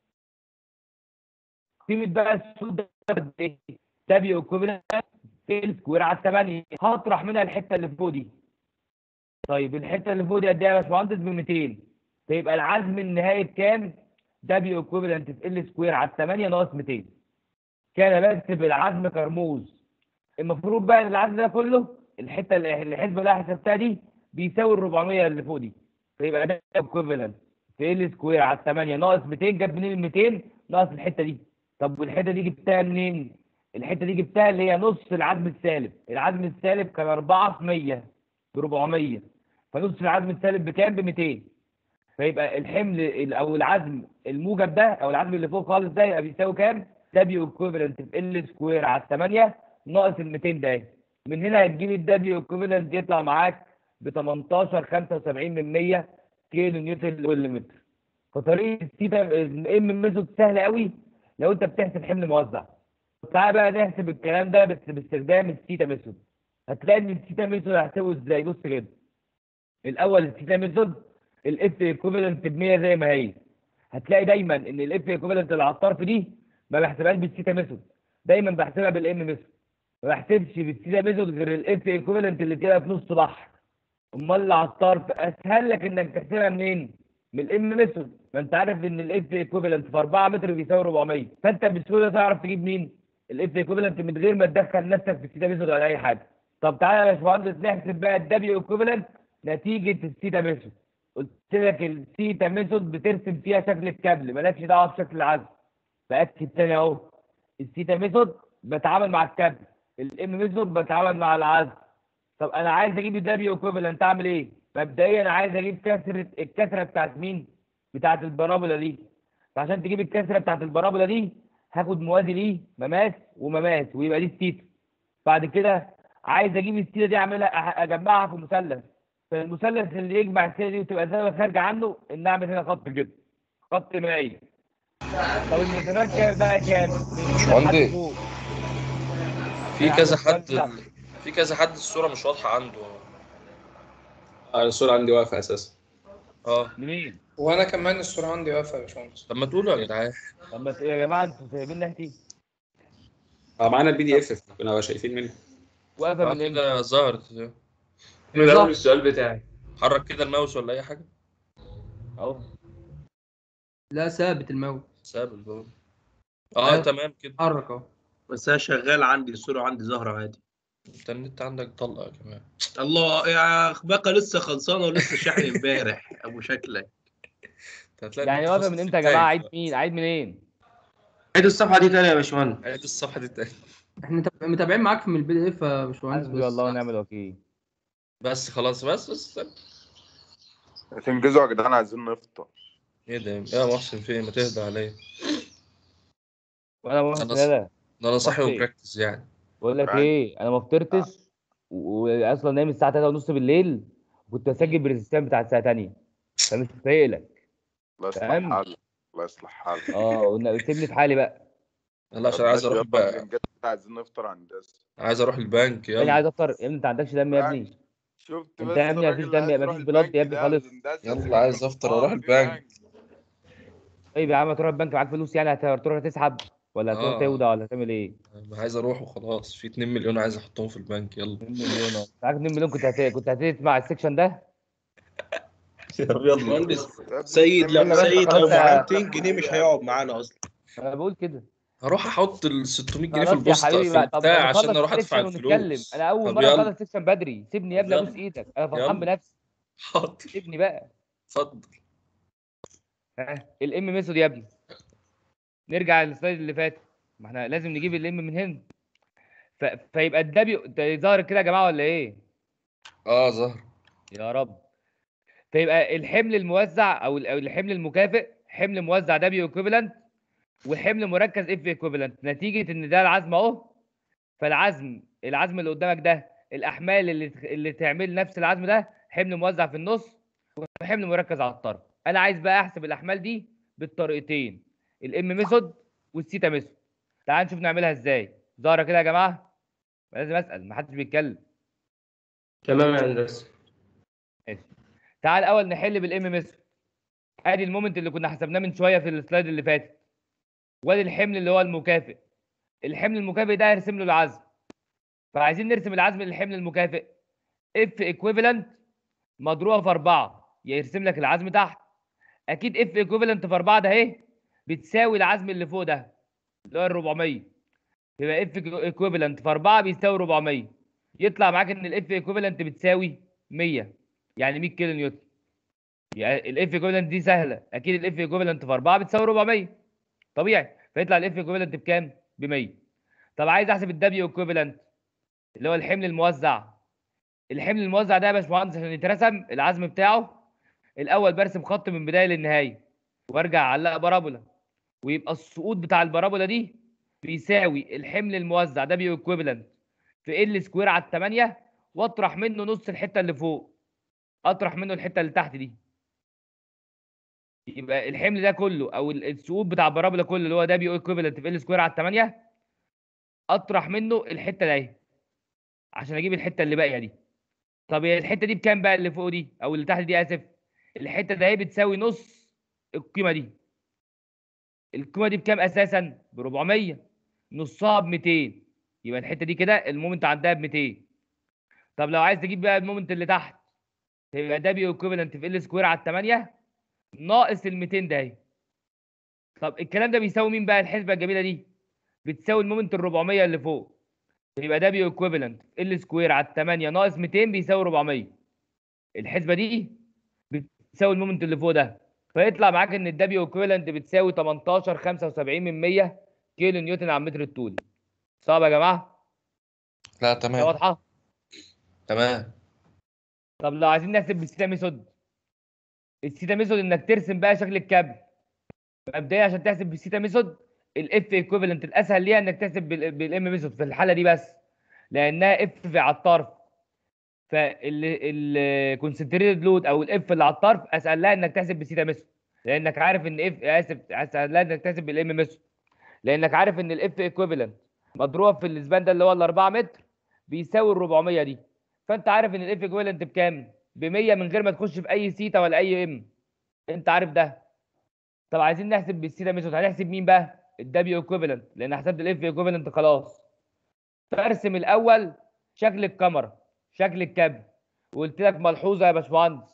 قيمه بقى السود ده قد ايه؟ دبليو ايكويفالنت ال سكوير على 8 هطرح منها الحته اللي فوق دي طيب الحته اللي فوق دي قد ايه يا باشمهندس ب 200 فيبقى العزم النهائي بكام؟ دبليو ايكويفالنت في ال سكوير على 8 ناقص 200 كان بكتب العزم كرموز المفروض بقى ان العزم ده كله الحته اللي الحسبه اللي أنا حسبتها دي بيساوي ال 400 اللي فوق دي فيبقى ده ايكويفالنت في ال سكوير على 8 ناقص 200 جاب منين ال 200 ناقص الحته دي طب والحته دي جبتها منين الحته دي جبتها اللي هي نص العزم السالب العزم السالب كان 4 في 100 ب 400 فنص العزم السالب بكام ب 200 فيبقى الحمل ال- او العزم الموجب ده او العزم اللي فوق خالص ده يبقى بيساوي كام دبليو ايكويفالنت في ال سكوير على 8 ناقص ال 200 ده من هنا هتجيب الدبليو ايكويفالنت يطلع معاك ب 18 75 من 100 كيلو نيوتن لكل متر فطريقه الثيتا الام ميثود سهله قوي لو انت بتحسب حمل موزع تعالى بقى نحسب الكلام ده بس باستخدام الثيتا ميثود هتلاقي ان الثيتا ميثود هحسبه ازاي بص كده الاول الثيتا ميثود الاف ايكوفالنت ب 100 زي ما هي هتلاقي دايما ان الاف ايكوفالنت اللي على الطرف دي ما بحسبهاش بالثيتا ميثود دايما بحسبها بالام ميثود ما بحسبش بالثيتا ميثود غير الاف ايكوفالنت اللي كده في نص بحر امال اللي على الطرف اسهل لك انك تحسبها منين؟ من الام ميثود ما انت عارف ان الاف ايكوفالنت في 4 متر بيساوي 400 فانت بسهوله تعرف تجيب مين؟ الاف ايكوفالنت من غير ما تدخل نفسك في الثيتا ميثود ولا اي حاجه طب تعالى يا باشمهندس نحسب بقى الدبليو ايكوفالنت نتيجه الثيتا ميثود قلت لك الثيتا ميثود بترسم فيها شكل الكابل مالكش دعوه بشكل العزم باكد تاني اهو الثيتا ميثود بتعامل مع الكابل الام ميثود بتعامل مع العزم طب انا عايز اجيب الدبليو ايكوفالنت اعمل ايه؟ مبدئيا عايز اجيب كسره الكسره بتاعت مين؟ بتاعت البرابولا دي فعشان تجيب الكسره بتاعت البرابولا دي هاخد موازي ليه مماس ومماس ويبقى دي الثيتا بعد كده عايز اجيب الثيتا دي اعملها أح- اجمعها في مثلث فالمثلث اللي يجمع الثيتا دي وتبقى زاويه خارجه عنه ان اعمل هنا خط كده خط مائي طب المسافات كام بقى كام؟ من هنا لحد
عندي.
فوق.
في
يعني
كذا
السؤال
حد
ده.
في كذا حد الصورة مش واضحة عنده
آه، الصورة عندي واقفة أساسا
اه
منين؟
وانا كمان الصورة عندي واقفة يا باشمهندس
طب ما تقولوا يا جدعان
طب ما ت- يا جماعه انتوا سايبين نهتي
اه معانا البي دي اف كنا شايفين منه
واقفه
آه،
من امتى؟
كده ظهرت
من اول السؤال بتاعي
حرك كده الماوس ولا أي حاجة
اهو
لا ثابت الماوس
ثابت بقول اه
أيوة.
تمام كده
اتحرك اهو
بس انا شغال عندي الصوره عندي ظاهره عادي
انت النت عندك طلقة كمان
الله يا بقى لسه خلصانه ولسه شاحن امبارح ابو شكلك
انت هتلاقي
يعني
النت
واقفه
فاصل
من
في
امتى يا
التاني.
جماعه عيد مين عيد منين
عيد الصفحة دي تاني يا باشمهندس
عيد الصفحة دي تاني
احنا متابع- متابعين معاك من البي دي اف يا باشمهندس
حسبي
بس
الله ونعم الوكيل
بس خلاص بس بس
تنجزوا يا جدعان عايزين نفطر
ايه ده يا محسن فين ما تهدى عليا
وانا بقول
أنا
لا لا
ده انا صاحي
بطيء.
ومركز يعني
بقول لك
عادي.
ايه انا ما فطرتش و- واصلا نايم الساعه 3 ونص بالليل وكنت بسجل بريزستان بتاعت الساعه 8 فمش فايق لك
الله يصلح
فاهم؟
حالك الله يصلح حالك
اه قلنا سيبني في حالي بقى
لا عشان عايز اروح
يلا
بقى
بنجد عايزين نفطر هندسه
عايز اروح البنك
انا
يلا
عايز افطر يا ابني انت عندكش دم يا ابني
شفت
انت
بس
يا ابني
الراجل
مفيش
اللي
دم،
عايز
مفيش
يروح
بلاد يا
البنك
ابني
ده
خالص.
هندسة.
يلا عايز افطر واروح
آه،
البنك
طيب يا عم تروح البنك معاك فلوس يعني هت- هتروح تسحب ولا هتروح
آه.
تودع ولا هتعمل ايه؟
عايز اروح وخلاص في 2 مليون عايز احطهم في البنك يلا
2 مليون اهو معاك 2 مليون كنت هت... كنت هتسمع السكشن ده
يلا
مهندس
يا ابني
سيد
اتنين
لو
بس
سيد
خلاص
لو
يا-
معاه 200 جنيه مش هيقعد معانا اصلا
انا بقول كده
هروح احط ال 600 جنيه في
خلاص يا
البوسطه
حبيبي
في
بقى طب
البتاع
نخلص
عشان اروح ادفع
السكشن ونتكلم
الفلوس
انا اول
طب
مره
يلا.
اخلص السكشن بدري سيبني يا ابني
يلا.
ابوس ايدك انا فرحان
يلا.
بنفسي
حاضر
سيبني بقى
اتفضل
ها الام ميثود يا ابني نرجع للسلايد اللي فات ما احنا لازم نجيب الام من هنا ف... فيبقى الدبليو ده ظاهر كده يا جماعه ولا ايه؟
اه ظهر
يا رب فيبقى الحمل الموزع او ال- أو الحمل المكافئ حمل موزع دبليو ايكوفالنت وحمل مركز اف ايكوفالنت نتيجه ان ده العزم اهو فالعزم العزم اللي قدامك ده الاحمال اللي تخ- اللي تعمل نفس العزم ده حمل موزع في النص وحمل مركز على الطرف انا عايز بقى احسب الاحمال دي بالطريقتين الام ميثود والثيتا ميثود تعال نشوف نعملها ازاي ظاهره كده يا جماعه لازم اسال ما حدش بيتكلم
تمام يا هندسة
ماشي تعال الاول نحل بالام ميثود ادي المومنت اللي كنا حسبناه من شويه في السلايد اللي فاتت وادي الحمل اللي هو المكافئ الحمل المكافئ ده هرسم له العزم فعايزين نرسم العزم للحمل المكافئ اف ايكويفالنت مضروبه في 4 يرسم لك العزم تحت اكيد اف ايكويفالنت في 4 ده اهي بتساوي العزم اللي فوق ده اللي هو ال 400 يبقى اف ايكويفالنت في 4 بيساوي 400 يطلع معاك ان الاف ايكويفالنت بتساوي 100 يعني 100 كيلو نيوتن يعني الاف ايكوفالنت دي سهله اكيد الاف ايكوفالنت في 4 بتساوي 400 طبيعي فيطلع الاف ايكوفالنت بكام؟ ب 100 طب عايز احسب الدبليو ايكوفالنت اللي هو الحمل الموزع الحمل الموزع ده يا باشمهندس عشان يترسم العزم بتاعه الاول برسم خط من بدايه للنهايه وارجع اعلق بارابولا ويبقى السقوط بتاع البارابولا دي بيساوي الحمل الموزع ده بيو ايكويفالنت في ال سكوير على 8 واطرح منه نص الحته اللي فوق اطرح منه الحته اللي تحت دي يبقى الحمل ده كله او ال- السقوط بتاع البارابولا كله اللي هو ده بيو ايكويفالنت في ال سكوير على 8 اطرح منه الحته دي اهي عشان اجيب الحته اللي باقيه دي طب هي الحته دي بكام بقى اللي فوق دي او اللي تحت دي اسف الحته ده اهي بتساوي نص القيمه دي القيمه دي بكام اساسا ب 400 نصها ب 200 يبقى الحته دي كده المومنت عندها ب 200 طب لو عايز تجيب بقى المومنت اللي تحت يبقى ده بيو ايكويفالنت في ال سكوير على 8 ناقص ال 200 ده اهي طب الكلام ده بيساوي مين بقى الحسبه الجميله دي بتساوي المومنت ال 400 اللي فوق يبقى ده بيو ايكويفالنت ال سكوير على 8 ناقص 200 بيساوي 400 الحسبه دي بتساوي المومنت اللي فوق ده فيطلع معاك ان الدبليو ايكويفالنت بتساوي 18 75 من 100 كيلو نيوتن على المتر الطولي صعب يا جماعه
لا
ده
تمام
واضحه
تمام
طب لو عايزين نحسب بالسيتا ميثود السيتا ميثود انك ترسم بقى شكل الكابل مبدئيا عشان تحسب بالسيتا ميثود الاف ايكويفالنت الاسهل ليها انك تحسب بالام ميثود في الحاله دي بس لانها اف في على الطرف فالكونسنتريتد لود او الاف اللي على الطرف اسهل لها انك تحسب بالسيتا ميثود لانك عارف ان اف اسف اسهل لها انك تحسب بالام ميثود لانك عارف ان الاف ايكويفالنت مضروب في الاسبان ده اللي هو ال 4 متر بيساوي ال 400 دي فانت عارف ان الاف ايكويفالنت بكام؟ ب 100 من غير ما تخش في اي سيتا ولا اي ام انت عارف ده طب عايزين نحسب بالسيتا ميثود هنحسب مين بقى؟ الدبليو ايكويفالنت لان حسبت الاف ايكويفالنت خلاص فارسم الاول شكل الكاميرا شكل الكابل وقلت لك ملحوظه يا باشمهندس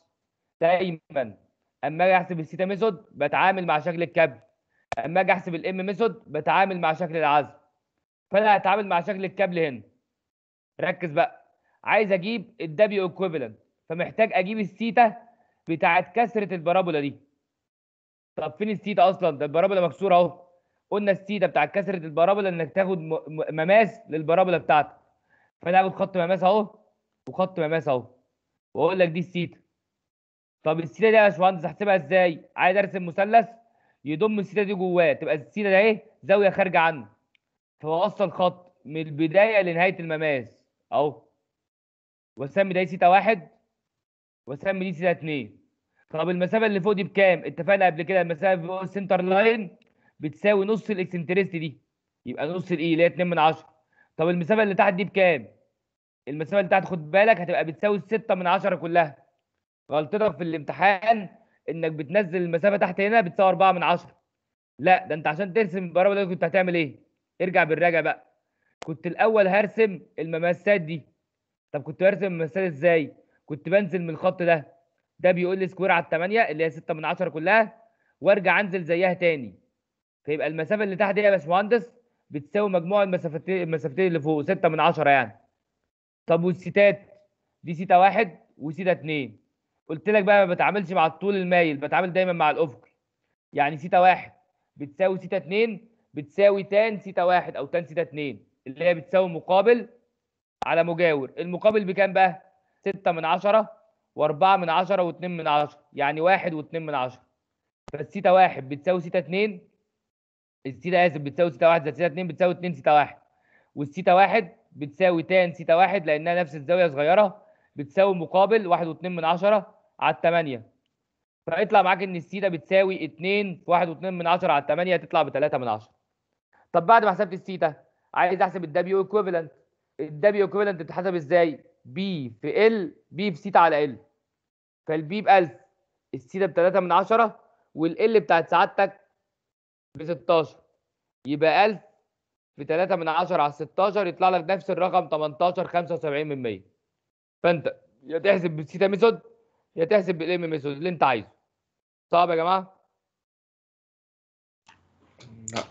دايما اما اجي احسب السيتا ميثود بتعامل مع شكل الكابل اما اجي احسب الام ميثود بتعامل مع شكل العزم فانا هتعامل مع شكل الكابل هنا ركز بقى عايز اجيب الدبليو ايكويفالنت فمحتاج اجيب السيتا بتاعت كسره البارابولا دي طب فين السيتا اصلا ده البارابولا مكسوره اهو قلنا السيتا بتاعت كسره البارابولا انك تاخد م- م- مماس للبارابولا بتاعتك فانا هاخد خط مماس اهو وخط مماس اهو واقول لك دي السيتا طب السيتا دي يا باشمهندس احسبها ازاي عايز ارسم مثلث يضم السيتا دي جواه تبقى السيتا ده ايه زاويه خارجه عنه فبوصل خط من البدايه لنهايه المماس اهو واسمي ده سيتا واحد واسمي دي سيتا اتنين طب المسافه اللي فوق دي بكام؟ اتفقنا قبل كده المسافه فوق السنتر لاين بتساوي نص الاكسنتريستي دي يبقى نص الاي اللي هي 2 من 10 طب المسافه اللي تحت دي بكام؟ المسافه اللي تحت خد بالك هتبقى بتساوي 6 من 10 كلها غلطتك في الامتحان انك بتنزل المسافه تحت هنا بتساوي 4 من 10 لا ده انت عشان ترسم البارابولا دي كنت هتعمل ايه؟ ارجع بالراجع بقى كنت الاول هرسم المماسات دي طب كنت برسم المماسات ازاي؟ كنت بنزل من الخط ده ده بيقول لي سكوير على 8 اللي هي 6 من 10 كلها وارجع انزل زيها تاني فيبقى المسافه اللي تحت دي يا باشمهندس بتساوي مجموع المسافتين المسافتين اللي فوق 6 من 10 يعني طب والسيتات دي سيتا واحد وسيتا اتنين قلت لك بقى ما بتعاملش مع الطول المايل بتعامل دايما مع الافقي يعني سيتا واحد بتساوي سيتا اتنين بتساوي تان سيتا واحد او تان سيتا اتنين اللي هي بتساوي مقابل على مجاور المقابل بكام بقى 6 من 10 و4 من 10 و2 من 10 يعني 1 و2 من 10 فالسيتا 1 بتساوي سيتا 2 السيتا اسف بتساوي سيتا 1 زائد سيتا 2 بتساوي 2 سيتا 1 والسيتا 1 بتساوي تان سيتا 1 لانها نفس الزاويه صغيره بتساوي مقابل 1 و2 من 10 على 8 فيطلع معاك ان السيتا بتساوي 2 في 1 و2 من 10 على 8 تطلع ب 3 من 10 طب بعد ما حسبت السيتا عايز احسب الدبليو ايكويفالنت الدبليو ايكويفالنت بتتحسب ازاي؟ بي في ال بي في سيتا على ال فالبي ب 1000 السيتا ب 3 من 10 والال بتاعت سعادتك ب 16 يبقى 1000 في 3 من 10 على 16 يطلع لك نفس الرقم 18 75 من 100 فانت يا تحسب بالسيتا ميثود يا تحسب بالام ميثود اللي انت عايزه صعب يا جماعه
لا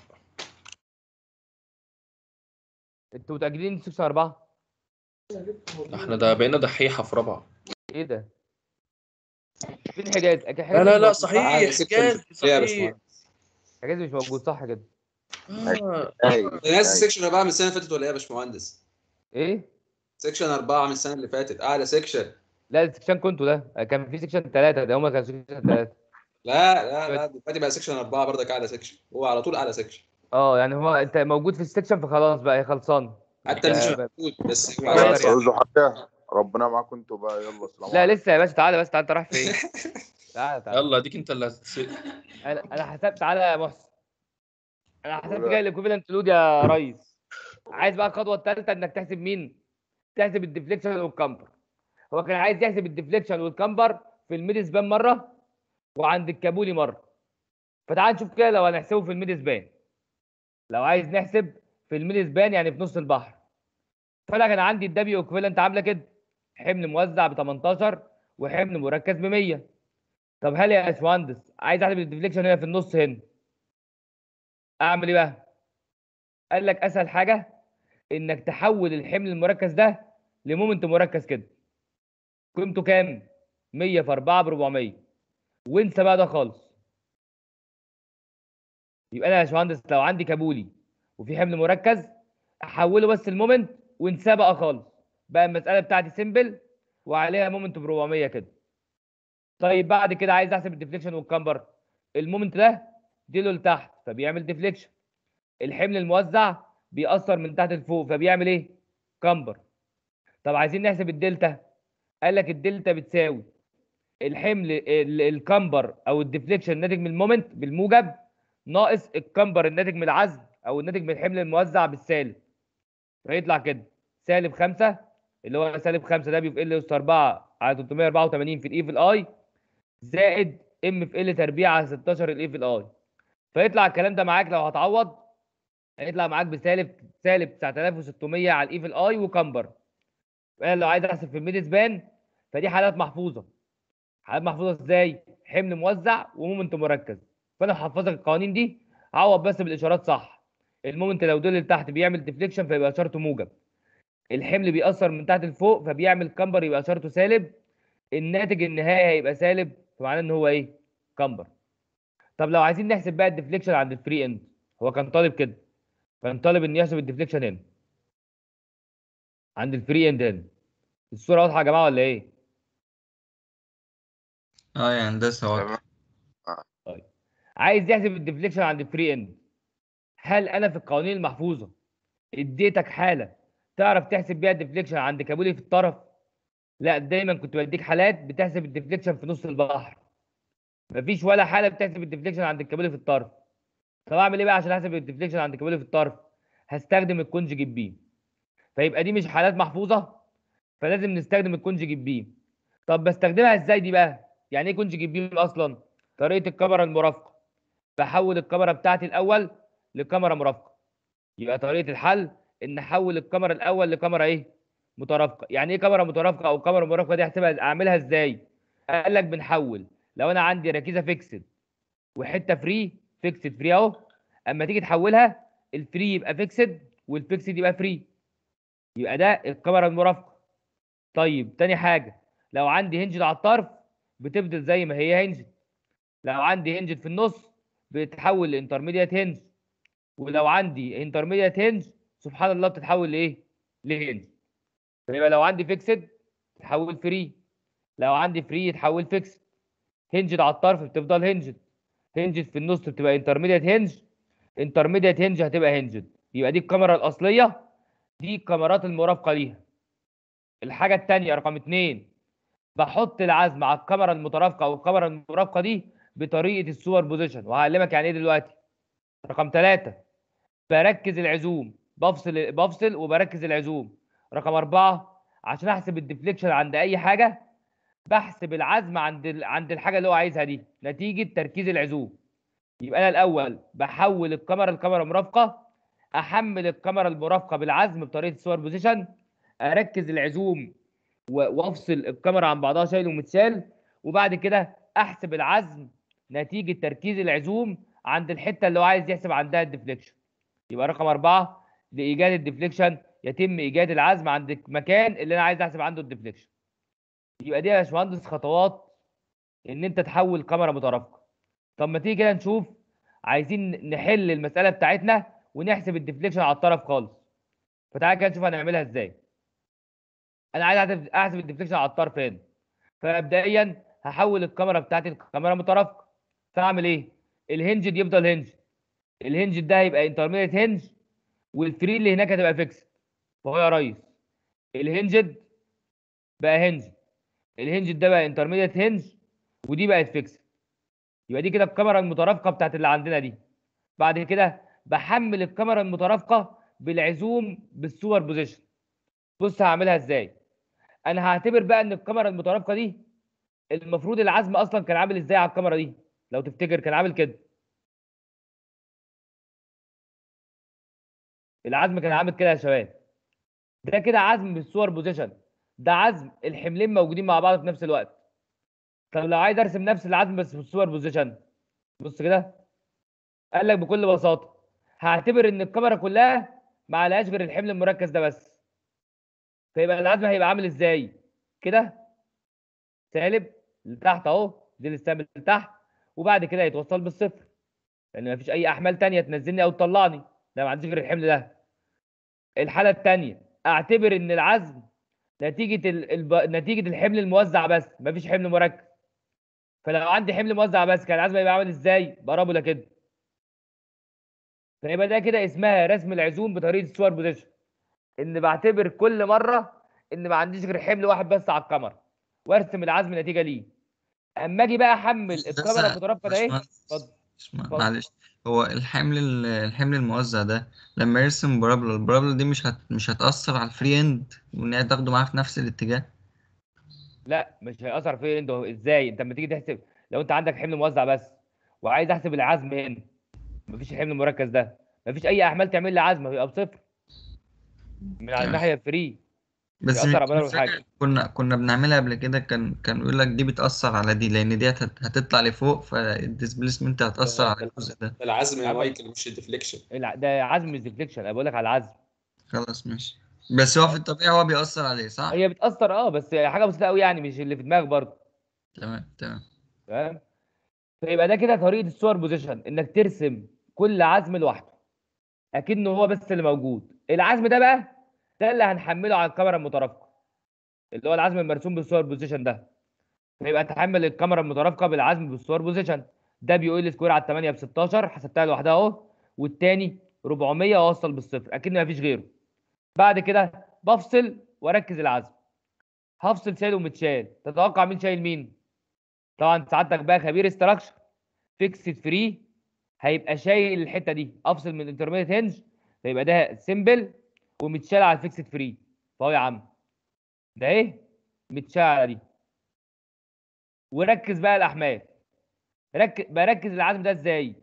انتوا متاكدين 6 4
احنا ده بقينا دحيحه في رابعه
ايه ده فين حجاز أكيد
لا
حجاز
لا
مش
لا
موجود،
صحيح
عادي، سكشن
حجاز
ليه يا
صحيح
باشمهندس
حجاز مش موجود صح كده
آه.
ناس سكشن أربعة من السنة اللي فاتت ولا إيه يا باشمهندس؟
ايه
سكشن أربعة من السنة اللي فاتت أعلى سكشن
لا السكشن كنتوا ده كان في سكشن ثلاثة ده هما كانوا سكشن ثلاثة
لا لا لا دلوقتي بقى سكشن أربعة برضك أعلى سكشن هو على طول أعلى سكشن
اه يعني هو انت موجود في السكشن فخلاص بقى هي خلصان
حتى
يا
مش
باب.
موجود بس هو
يا
على
باب.
سكشن.
عاوزوا حاجة ربنا معاكم انتوا بقى يلا السلام
لا
عليكم
لسه يا باشا تعالى بس تعالى انت رايح فين تعالى تعالى
يلا اديك انت اللي هتتسأل
انا انا حسبت تعالى يا محسن انا حسبت
ولا-
جاي الايكوفالنت لود يا ريس عايز بقى الخطوه الثالثه انك تحسب مين تحسب الديفليكشن والكامبر هو كان عايز يحسب الديفليكشن والكامبر في الميد سبان مره وعند الكابولي مره فتعال نشوف كده لو هنحسبه في الميد سبان لو عايز نحسب في الميد سبان يعني في نص البحر فانا كان عندي الدبليو ايكوفالنت عامله كده حمل موزع ب 18 وحمل مركز ب 100 طب هل يا باشمهندس عايز احسب الديفليكشن هنا في النص هنا اعمل ايه بقى؟ قال لك اسهل حاجه انك تحول الحمل المركز ده لمومنت مركز كده قيمته كام؟ 100 في 4 ب 400 وانسى بقى ده خالص يبقى انا يا باشمهندس لو عندي كابولي وفي حمل مركز احوله بس المومنت وانساه بقى خالص بقى المساله بتاعتي سيمبل وعليها مومنت ب 400 كده طيب بعد كده عايز احسب الديفليكشن والكامبر المومنت ده ديله لتحت فبيعمل ديفليكشن الحمل الموزع بيأثر من تحت لفوق فبيعمل ايه؟ كامبر طب عايزين نحسب الدلتا قال لك الدلتا بتساوي الحمل ال- الكامبر او الديفليكشن الناتج من المومنت بالموجب ناقص الكامبر الناتج من العزم او الناتج من الحمل الموزع بالسالب فيطلع كده سالب 5 اللي هو سالب 5 ده بيبقى ال اس 4 على 384 في الاي في الاي زائد ام في ال تربيع على 16 الاي في الاي فيطلع الكلام ده معاك لو هتعوض هيطلع معاك بسالب سالب 9600 على الاي في الاي وكمبر انا لو عايز احسب في الميد سبان فدي حالات محفوظه حالات محفوظه ازاي حمل موزع ومومنت مركز فانا حافظك القوانين دي عوض بس بالاشارات صح المومنت لو دول لتحت بيعمل ديفليكشن فيبقى اشارته موجب الحمل بيأثر من تحت لفوق فبيعمل كمبر يبقى اشارته سالب الناتج النهائي هيبقى سالب فمعناه ان هو ايه كمبر طب لو عايزين نحسب بقى الديفليكشن عند الفري اند هو كان طالب كده كان طالب ان يحسب الديفليكشن هنا عند الفري اند هنا الصوره واضحه يا جماعه ولا ايه
اه يا هندسة واضح
عايز يحسب الديفليكشن عند الفري اند هل انا في القوانين المحفوظه اديتك حاله تعرف تحسب بيها الديفليكشن عند كابولي في الطرف لا دايما كنت بديك حالات بتحسب الديفليكشن في نص البحر مفيش ولا حاله بتحسب الديفليكشن عند الكابولي في الطرف طب اعمل ايه بقى عشان احسب الديفليكشن عند الكابولي في الطرف هستخدم الكونجيجيت بيم فيبقى دي مش حالات محفوظه فلازم نستخدم الكونجيجيت بيم طب بستخدمها ازاي دي بقى يعني ايه كونجيجيت بيم اصلا طريقه الكاميرا المرافقه بحول الكاميرا بتاعتي الاول لكاميرا مرافقه يبقى طريقه الحل ان احول الكاميرا الاول لكاميرا ايه مترافقه يعني ايه كاميرا مترافقه او كاميرا مرافقه دي احسبها اعملها ازاي قال لك بنحول لو انا عندي ركيزه فيكسد وحته فري فيكسد فري اهو اما تيجي تحولها الفري يبقى فيكسد والفيكسد يبقى فري يبقى ده الكاميرا المرافقه طيب تاني حاجه لو عندي هنجد على الطرف بتفضل زي ما هي هنجد لو عندي هنجد في النص بتتحول لانترميديت هنج ولو عندي انترميديت هنج سبحان الله بتتحول لايه لهنج فيبقى لو عندي فيكسد تتحول فري لو عندي فري يتحول فيكسد هنجد على الطرف بتفضل هنجد هنجد في النص بتبقى انترميديت هنج انترميديت هنج هتبقى هنجد يبقى دي الكاميرا الاصليه دي الكاميرات المرافقه ليها الحاجه الثانيه رقم اثنين بحط العزم على الكاميرا المترافقه او الكاميرا المرافقه دي بطريقه السوبر بوزيشن وهعلمك يعني ايه دلوقتي رقم ثلاثة بركز العزوم بفصل بفصل وبركز العزوم رقم أربعة عشان أحسب الديفليكشن عند أي حاجة بحسب العزم عند ال- عند الحاجة اللي هو عايزها دي نتيجة تركيز العزوم يبقى أنا الأول بحول الكاميرا لكاميرا مرافقة أحمل الكاميرا المرافقة بالعزم بطريقة السوبر بوزيشن أركز العزوم و- وأفصل الكاميرا عن بعضها شايل ومتشال وبعد كده أحسب العزم نتيجة تركيز العزوم عند الحته اللي هو عايز يحسب عندها الديفليكشن يبقى رقم أربعة لإيجاد الديفليكشن يتم إيجاد العزم عند المكان اللي أنا عايز أحسب عنده الديفليكشن يبقى دي يا باشمهندس خطوات ان انت تحول كاميرا مترافقه طب ما تيجي كده نشوف عايزين نحل المساله بتاعتنا ونحسب الديفليكشن على الطرف خالص فتعالى كده نشوف هنعملها ازاي انا عايز أحسب- احسب الديفليكشن على الطرف هنا فمبدئيا هحول الكاميرا بتاعتي لكاميرا مترافقه فاعمل ايه الهنج يفضل هنج الهنج ده هيبقى انترميديت هنج والفري اللي هناك هتبقى فيكس فهو يا ريس الهنجد بقى هنج الهنج ده بقى انترميديت هنج ودي بقت فيكس يبقى دي كده الكاميرا المترافقه بتاعت اللي عندنا دي بعد كده بحمل الكاميرا المترافقه بالعزوم بالسوبر بوزيشن بص هعملها ازاي انا هعتبر بقى ان الكاميرا المترافقه دي المفروض العزم اصلا كان عامل ازاي على الكاميرا دي لو تفتكر كان عامل كده العزم كان عامل كده يا شباب ده كده عزم بالسوبر بوزيشن ده عزم الحملين موجودين مع بعض في نفس الوقت طب لو عايز ارسم نفس العزم بس في السوبر بوزيشن بص كده قال لك بكل بساطه هعتبر ان الكاميرا كلها ما عليهاش غير الحمل المركز ده بس فيبقى العزم هيبقى عامل ازاي كده سالب لتحت اهو دي السالب لتحت وبعد كده يتوصل بالصفر لان مفيش اي احمال تانية تنزلني او تطلعني ده ما عنديش غير الحمل ده الحاله الثانيه اعتبر ان العزم نتيجه ال... الب... نتيجه الحمل الموزع بس مفيش حمل مركز فلو عندي حمل موزع بس كان العزم هيبقى عامل ازاي بارابولا كده فيبقى ده كده اسمها رسم العزوم بطريقه السوبر بوزيشن ان بعتبر كل مره ان ما عنديش غير حمل واحد بس على الكاميرا وارسم العزم نتيجه ليه اما اجي بقى احمل الكاميرا المترافقه ده ايه اتفضل اتفضل.
معلش هو الحمل ال- الحمل الموزع ده لما يرسم بارابولا البارابولا دي مش هت... مش هتأثر على الفري اند وان هي تاخده معاه في نفس الاتجاه
لا مش هيأثر في انت ازاي انت لما تيجي تحسب لو انت عندك حمل موزع بس وعايز احسب العزم هنا مفيش الحمل المركز ده مفيش اي احمال تعمل لي عزم هيبقى بصفر من على
تمام.
الناحيه الفري
بس
بيأثر
مش
على بدل
مش
حاجه
فاكر كنا كنا بنعملها قبل كده كان كان بيقول لك دي بتأثر على دي لأن دي هت- هتطلع لفوق فالديسبيسمنت هتأثر على الجزء ده
ده العزم يا
عمل-
مايكل مش الديفليكشن
الع- ده عزم مش ديفليكشن انا بقول لك على العزم
خلاص ماشي بس هو في الطبيعي هو بيأثر عليه صح؟
هي بتأثر اه بس حاجه بسيطه قوي يعني مش اللي في دماغك برضه
تمام تمام
تمام فيبقى ده كده طريقه السوبر بوزيشن انك ترسم كل عزم لوحده اكنه هو بس اللي موجود العزم ده بقى ده اللي هنحمله على الكاميرا المترافقه اللي هو العزم المرسوم بالسوبر بوزيشن ده فيبقى تحمل الكاميرا المترافقه بالعزم بالسوبر بوزيشن ده بيقول لي سكوير على 8 ب 16 حسبتها لوحدها اهو والتاني 400 واوصل بالصفر اكن مفيش غيره بعد كده بفصل واركز العزم هفصل شايل ومتشال تتوقع مين شايل مين طبعا سعادتك بقى خبير استراكشر فيكسد فري هيبقى شايل الحته دي افصل من انترميديت هنج فيبقى ده سيمبل ومتشال على الفيكسد فري فهو يا عم ده ايه متشال على دي وركز بقى الاحمال ركز بركز العزم ده ازاي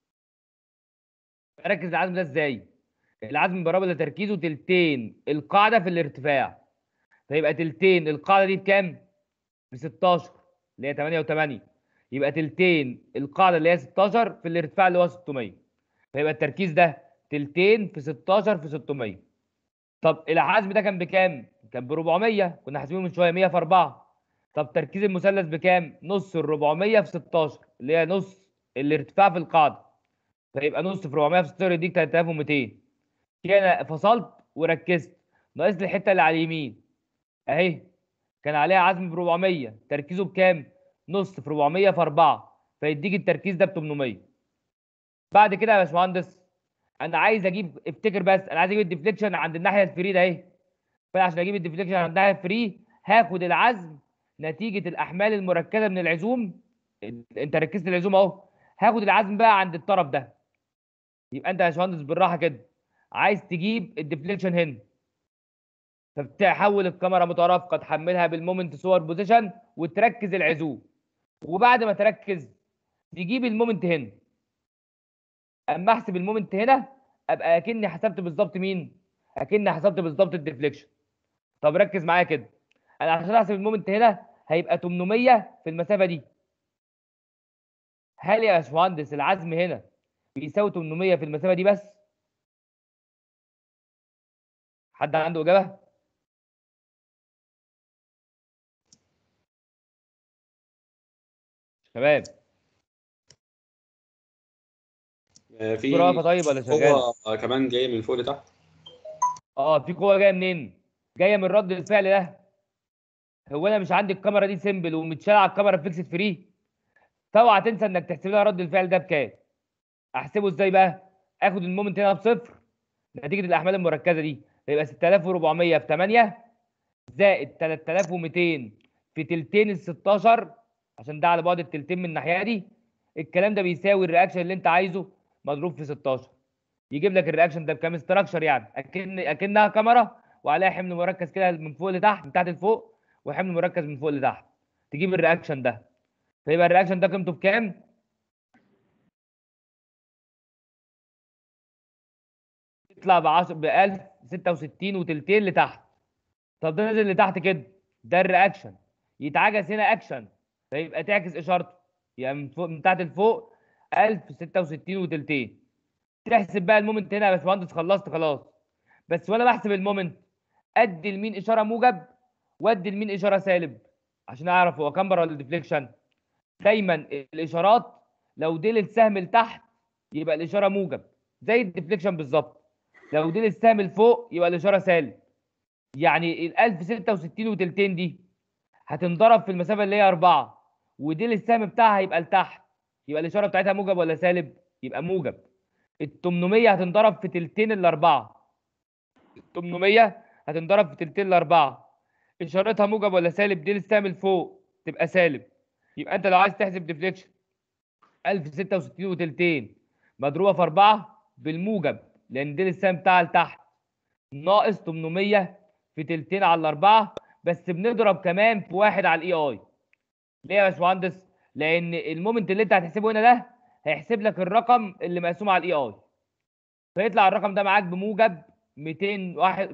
بركز العزم ده ازاي العزم بارابولا تركيزه تلتين القاعده في الارتفاع فيبقى تلتين القاعده دي بكام ب 16 اللي هي 8 و8 يبقى تلتين القاعده اللي هي 16 في الارتفاع اللي هو 600 فيبقى التركيز ده تلتين في 16 في 600 طب العزم ده كان بكام كان ب 400 كنا حاسبينه من شويه 100 في 4 طب تركيز المثلث بكام نص ال 400 في 16 اللي هي نص الارتفاع في القاعده فيبقى نص في 400 في 16 يديك 3200 كده انا فصلت وركزت ناقص لي الحته اللي على اليمين اهي كان عليها عزم ب 400 تركيزه بكام نص في 400 في 4 فيديك التركيز ده ب 800 بعد كده يا باشمهندس انا عايز اجيب افتكر بس انا عايز اجيب الديفليكشن عند الناحيه الفري ده اهي فانا عشان اجيب الديفليكشن عند الناحيه الفري هاخد العزم نتيجه الاحمال المركزه من العزوم انت ركزت العزوم اهو هاخد العزم بقى عند الطرف ده يبقى انت يا باشمهندس بالراحه كده عايز تجيب الديفليكشن هنا فبتحول الكاميرا مترافقه تحملها بالمومنت سوبر بوزيشن وتركز العزوم وبعد ما تركز تجيب المومنت هنا اما احسب المومنت هنا ابقى اكني حسبت بالظبط مين اكني حسبت بالظبط الديفليكشن طب ركز معايا كده انا عشان احسب المومنت هنا هيبقى 800 في المسافه دي هل يا باشمهندس العزم هنا بيساوي 800 في المسافه دي بس حد عنده اجابه تمام
آه، في
برافو طيب ولا شغال
قوة كمان جاية من فوق لتحت
اه في قوه جايه منين جايه من رد الفعل ده هو انا مش عندي الكاميرا دي سيمبل ومتشال على الكاميرا فيكسد فري فاوعى تنسى انك تحسب لها رد الفعل ده بكام احسبه ازاي بقى اخد المومنت هنا بصفر نتيجه الاحمال المركزه دي يبقى 6400 في 8 زائد 3200 في تلتين ال 16 عشان ده على بعد التلتين من الناحيه دي الكلام ده بيساوي الرياكشن اللي انت عايزه مضروب في 16 يجيب لك الرياكشن ده بكام استراكشر يعني اكن اكنها كاميرا وعليها حمل مركز كده من فوق لتحت من تحت لفوق وحمل مركز من فوق لتحت تجيب الرياكشن ده فيبقى الرياكشن ده قيمته بكام؟ يطلع ب 10 ب 1066 وتلتين لتحت طب ده نازل لتحت كده ده الرياكشن يتعكس هنا اكشن فيبقى تعكس اشارته يعني من, فوق من تحت لفوق 1066 وتلتين تحسب بقى المومنت هنا يا باشمهندس خلصت خلاص بس وانا بحسب المومنت ادي لمين اشاره موجب وادي لمين اشاره سالب عشان اعرف هو كامبر ولا ديفليكشن دايما الاشارات لو دي للسهم لتحت يبقى الاشاره موجب زي الديفليكشن بالظبط لو دي للسهم لفوق يبقى الاشاره سالب يعني ال 1066 وتلتين دي هتنضرب في المسافه اللي هي 4 ودي السهم بتاعها هيبقى لتحت يبقى الاشاره بتاعتها موجب ولا سالب يبقى موجب ال 800 هتنضرب في تلتين الاربعه ال 800 هتنضرب في تلتين الاربعه اشارتها موجب ولا سالب دي السهم لفوق تبقى سالب يبقى انت لو عايز تحسب ديفليكشن 1066 وتلتين مضروبه في 4 بالموجب لان دي السهم بتاعها لتحت ناقص 800 في تلتين على الاربعه بس بنضرب كمان في واحد على الاي اي ليه يا باشمهندس؟ لان المومنت اللي انت هتحسبه هنا ده هيحسب لك الرقم اللي مقسوم على الاي اي فيطلع الرقم ده معاك بموجب 200 واحد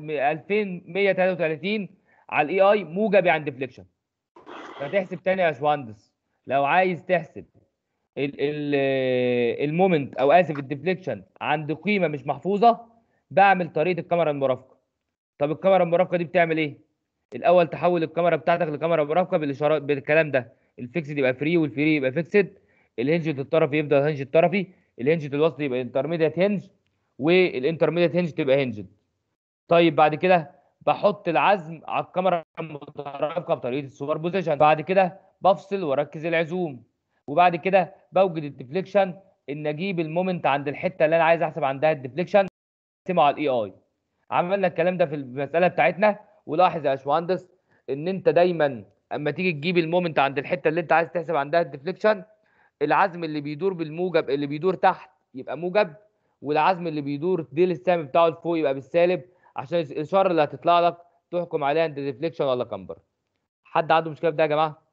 2133 على الاي اي موجب يعني ديفليكشن فتحسب تاني يا باشمهندس لو عايز تحسب ال ال المومنت او اسف الديفليكشن عند قيمه مش محفوظه بعمل طريقه الكاميرا المرافقه طب الكاميرا المرافقه دي بتعمل ايه الاول تحول الكاميرا بتاعتك لكاميرا مرافقه بالاشارات بالكلام ده الفيكسد يبقى فري والفري يبقى فيكسد الهنج الطرفي يفضل هنج الطرفي الهنج الوسطي يبقى انترميديت هنج والانترميديت هنج تبقى هنجد طيب بعد كده بحط العزم على الكاميرا المترافقه بطريقه السوبر بوزيشن بعد كده بفصل واركز العزوم وبعد كده بوجد الديفليكشن ان اجيب المومنت عند الحته اللي انا عايز احسب عندها الديفليكشن اقسمه على الاي اي عملنا الكلام ده في المساله بتاعتنا ولاحظ يا باشمهندس ان انت دايما اما تيجي تجيب المومنت عند الحته اللي انت عايز تحسب عندها الديفليكشن العزم اللي بيدور بالموجب اللي بيدور تحت يبقى موجب والعزم اللي بيدور ديل السهم بتاعه لفوق يبقى بالسالب عشان الاشاره اللي هتطلع لك تحكم عليها انت ديفليكشن ولا كامبر حد عنده مشكله في ده يا جماعه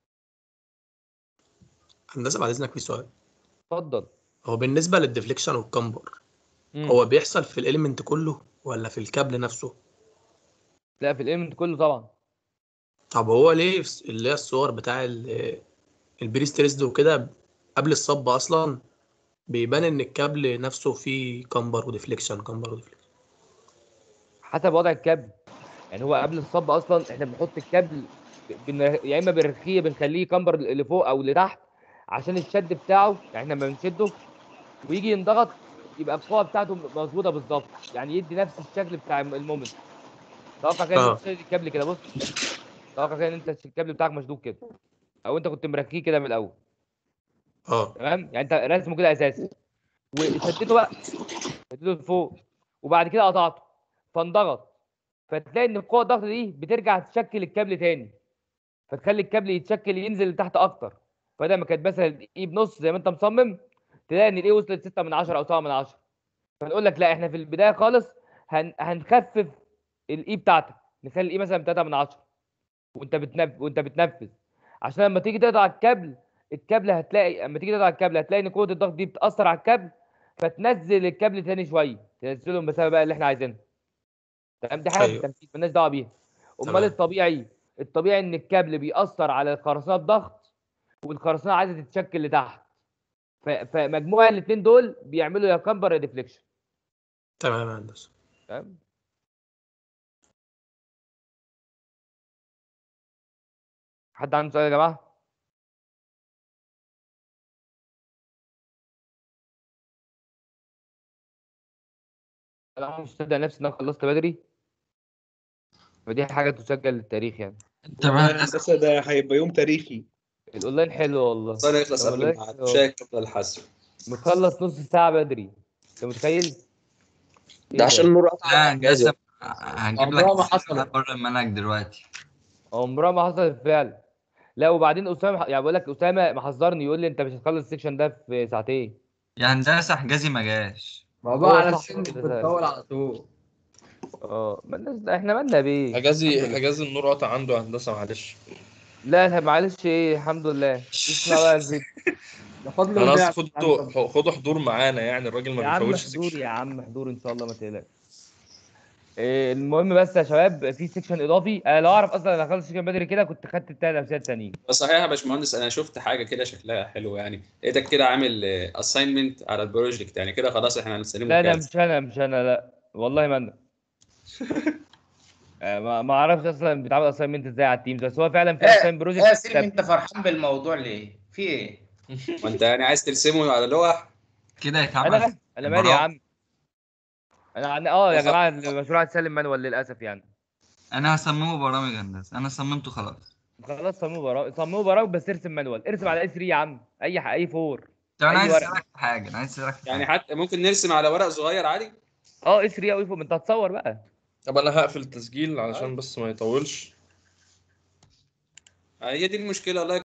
هندسه بعد اذنك في سؤال
اتفضل
هو بالنسبه للديفليكشن والكمبر
مم.
هو بيحصل في الاليمنت كله ولا في الكابل نفسه
لا في الاليمنت كله طبعا
طب هو ليه في اللي هي الصور بتاع ال- البري ستريسد وكده قبل الصب اصلا بيبان ان الكابل نفسه فيه كمبر وديفليكشن كمبر وديفليكشن
حسب وضع الكابل يعني هو قبل الصب اصلا احنا بنحط الكابل بن... يا اما بنرخيه بنخليه كمبر لفوق او لتحت عشان الشد بتاعه يعني احنا لما بنشده ويجي ينضغط يبقى القوه بتاعته مظبوطه بالظبط يعني يدي نفس الشكل بتاع المومنت توقع كده ان
آه.
انت شايل الكابل كده بص توقع كده ان انت الكابل بتاعك مشدود كده او انت كنت مركيه كده من الاول
اه
تمام يعني انت راسمه كده اساسي وشدته بقى شدته لفوق وبعد كده قطعته فانضغط فتلاقي ان القوه الضغط دي بترجع تشكل الكابل تاني فتخلي الكابل يتشكل ينزل لتحت اكتر فده ما كانت مثلا الاي بنص زي ما انت مصمم تلاقي ان الاي وصلت 6 من 10 او 7 من 10 فنقول لك لا احنا في البدايه خالص هن... هنخفف الاي بتاعتك نخلي الاي مثلا 3 من 10 وانت بتنفذ وانت بتنفذ عشان لما تيجي تقطع الكابل الكابل هتلاقي اما تيجي تقطع الكابل هتلاقي ان قوه الضغط دي بتاثر على الكابل فتنزل الكابل تاني شويه تنزله المسافه بقى اللي احنا عايزينها تمام دي حاجه في
أيوة.
التنفيذ مالناش دعوه بيها امال
تمام.
الطبيعي الطبيعي ان الكابل بيأثر على الخرسانه بضغط والخرسانه عايزه تتشكل لتحت ف- فمجموع الاثنين دول بيعملوا يا كامبر يا ديفليكشن
تمام يا هندسه
تمام حد عنده سؤال يا جماعه انا مش مصدق نفسي ان انا خلصت بدري فدي حاجه تسجل للتاريخ يعني
طب
هندسه ده هيبقى يوم تاريخي
الاونلاين حلو والله
الصلاة يخلص قبل
الأونلاين
الميعاد
حلو.
شاك قبل الحسم
مخلص نص ساعه بدري انت متخيل إيه
ده عشان النور قطع
لا
على الجهاز.
هندسة هجيب لك
عمرها ما
أسئلة بره المنهج دلوقتي
عمرها ما حصلت فعلا لا وبعدين اسامه يعني بقول لك اسامه محذرني يقول لي انت مش هتخلص السكشن ده في ساعتين
يا هندسة حجازي ما جاش
ما
هو
بقى على
صح
السن
كده
بتطول على طول
اه مالناش احنا مالنا بيه
حجازي حجازي النور قطع عنده هندسه معلش
لا لا معلش ايه الحمد لله اسمع بقى الفيديو
ده فضل
انا
وداع
اصل خدوا خدوا حضور معانا يعني الراجل
يا
ما
عم
بيفوتش
حضور يا عم حضور ان شاء الله ما تقلقش إيه المهم بس يا شباب في سيكشن اضافي انا لو اعرف اصلا انا اخلص السيكشن بدري كده كنت خدت التلات امثله التانيين
صحيح يا باشمهندس انا شفت حاجه كده شكلها حلو يعني لقيتك كده عامل اساينمنت على البروجكت يعني كده خلاص احنا هنسلمه
لا لا
الجهاز.
مش انا مش انا لا والله ما انا آه، ما ما اعرفش اصلا بيتعمل اساينمنت ازاي على التيمز بس هو فعلا في اساين
ايه
بروجكت
يا سيف انت فرحان بالموضوع ليه؟ في ايه؟
وانت يعني عايز ترسمه على لوح
كده
انا
يتعمل
انا مالي يا
براءة.
عم انا عن... اه يا جماعه المشروع هتسلم مانوال للاسف يعني
انا هصممه برامج هندسة انا صممته خلاص
خلاص صمموا برامج صمموا برامج بس ارسم مانوال ارسم على اي 3 يا عم اي ح... اي 4
طب انا
أي
عايز
ورقة.
اسالك في حاجة انا عايز اسالك في
يعني
حاجة
حتى ممكن نرسم على ورق صغير عادي
اه اي 3 او اي 4 ما انت هتصور بقى
طب انا هقفل التسجيل علشان بس ما يطولش
هي دي المشكله والله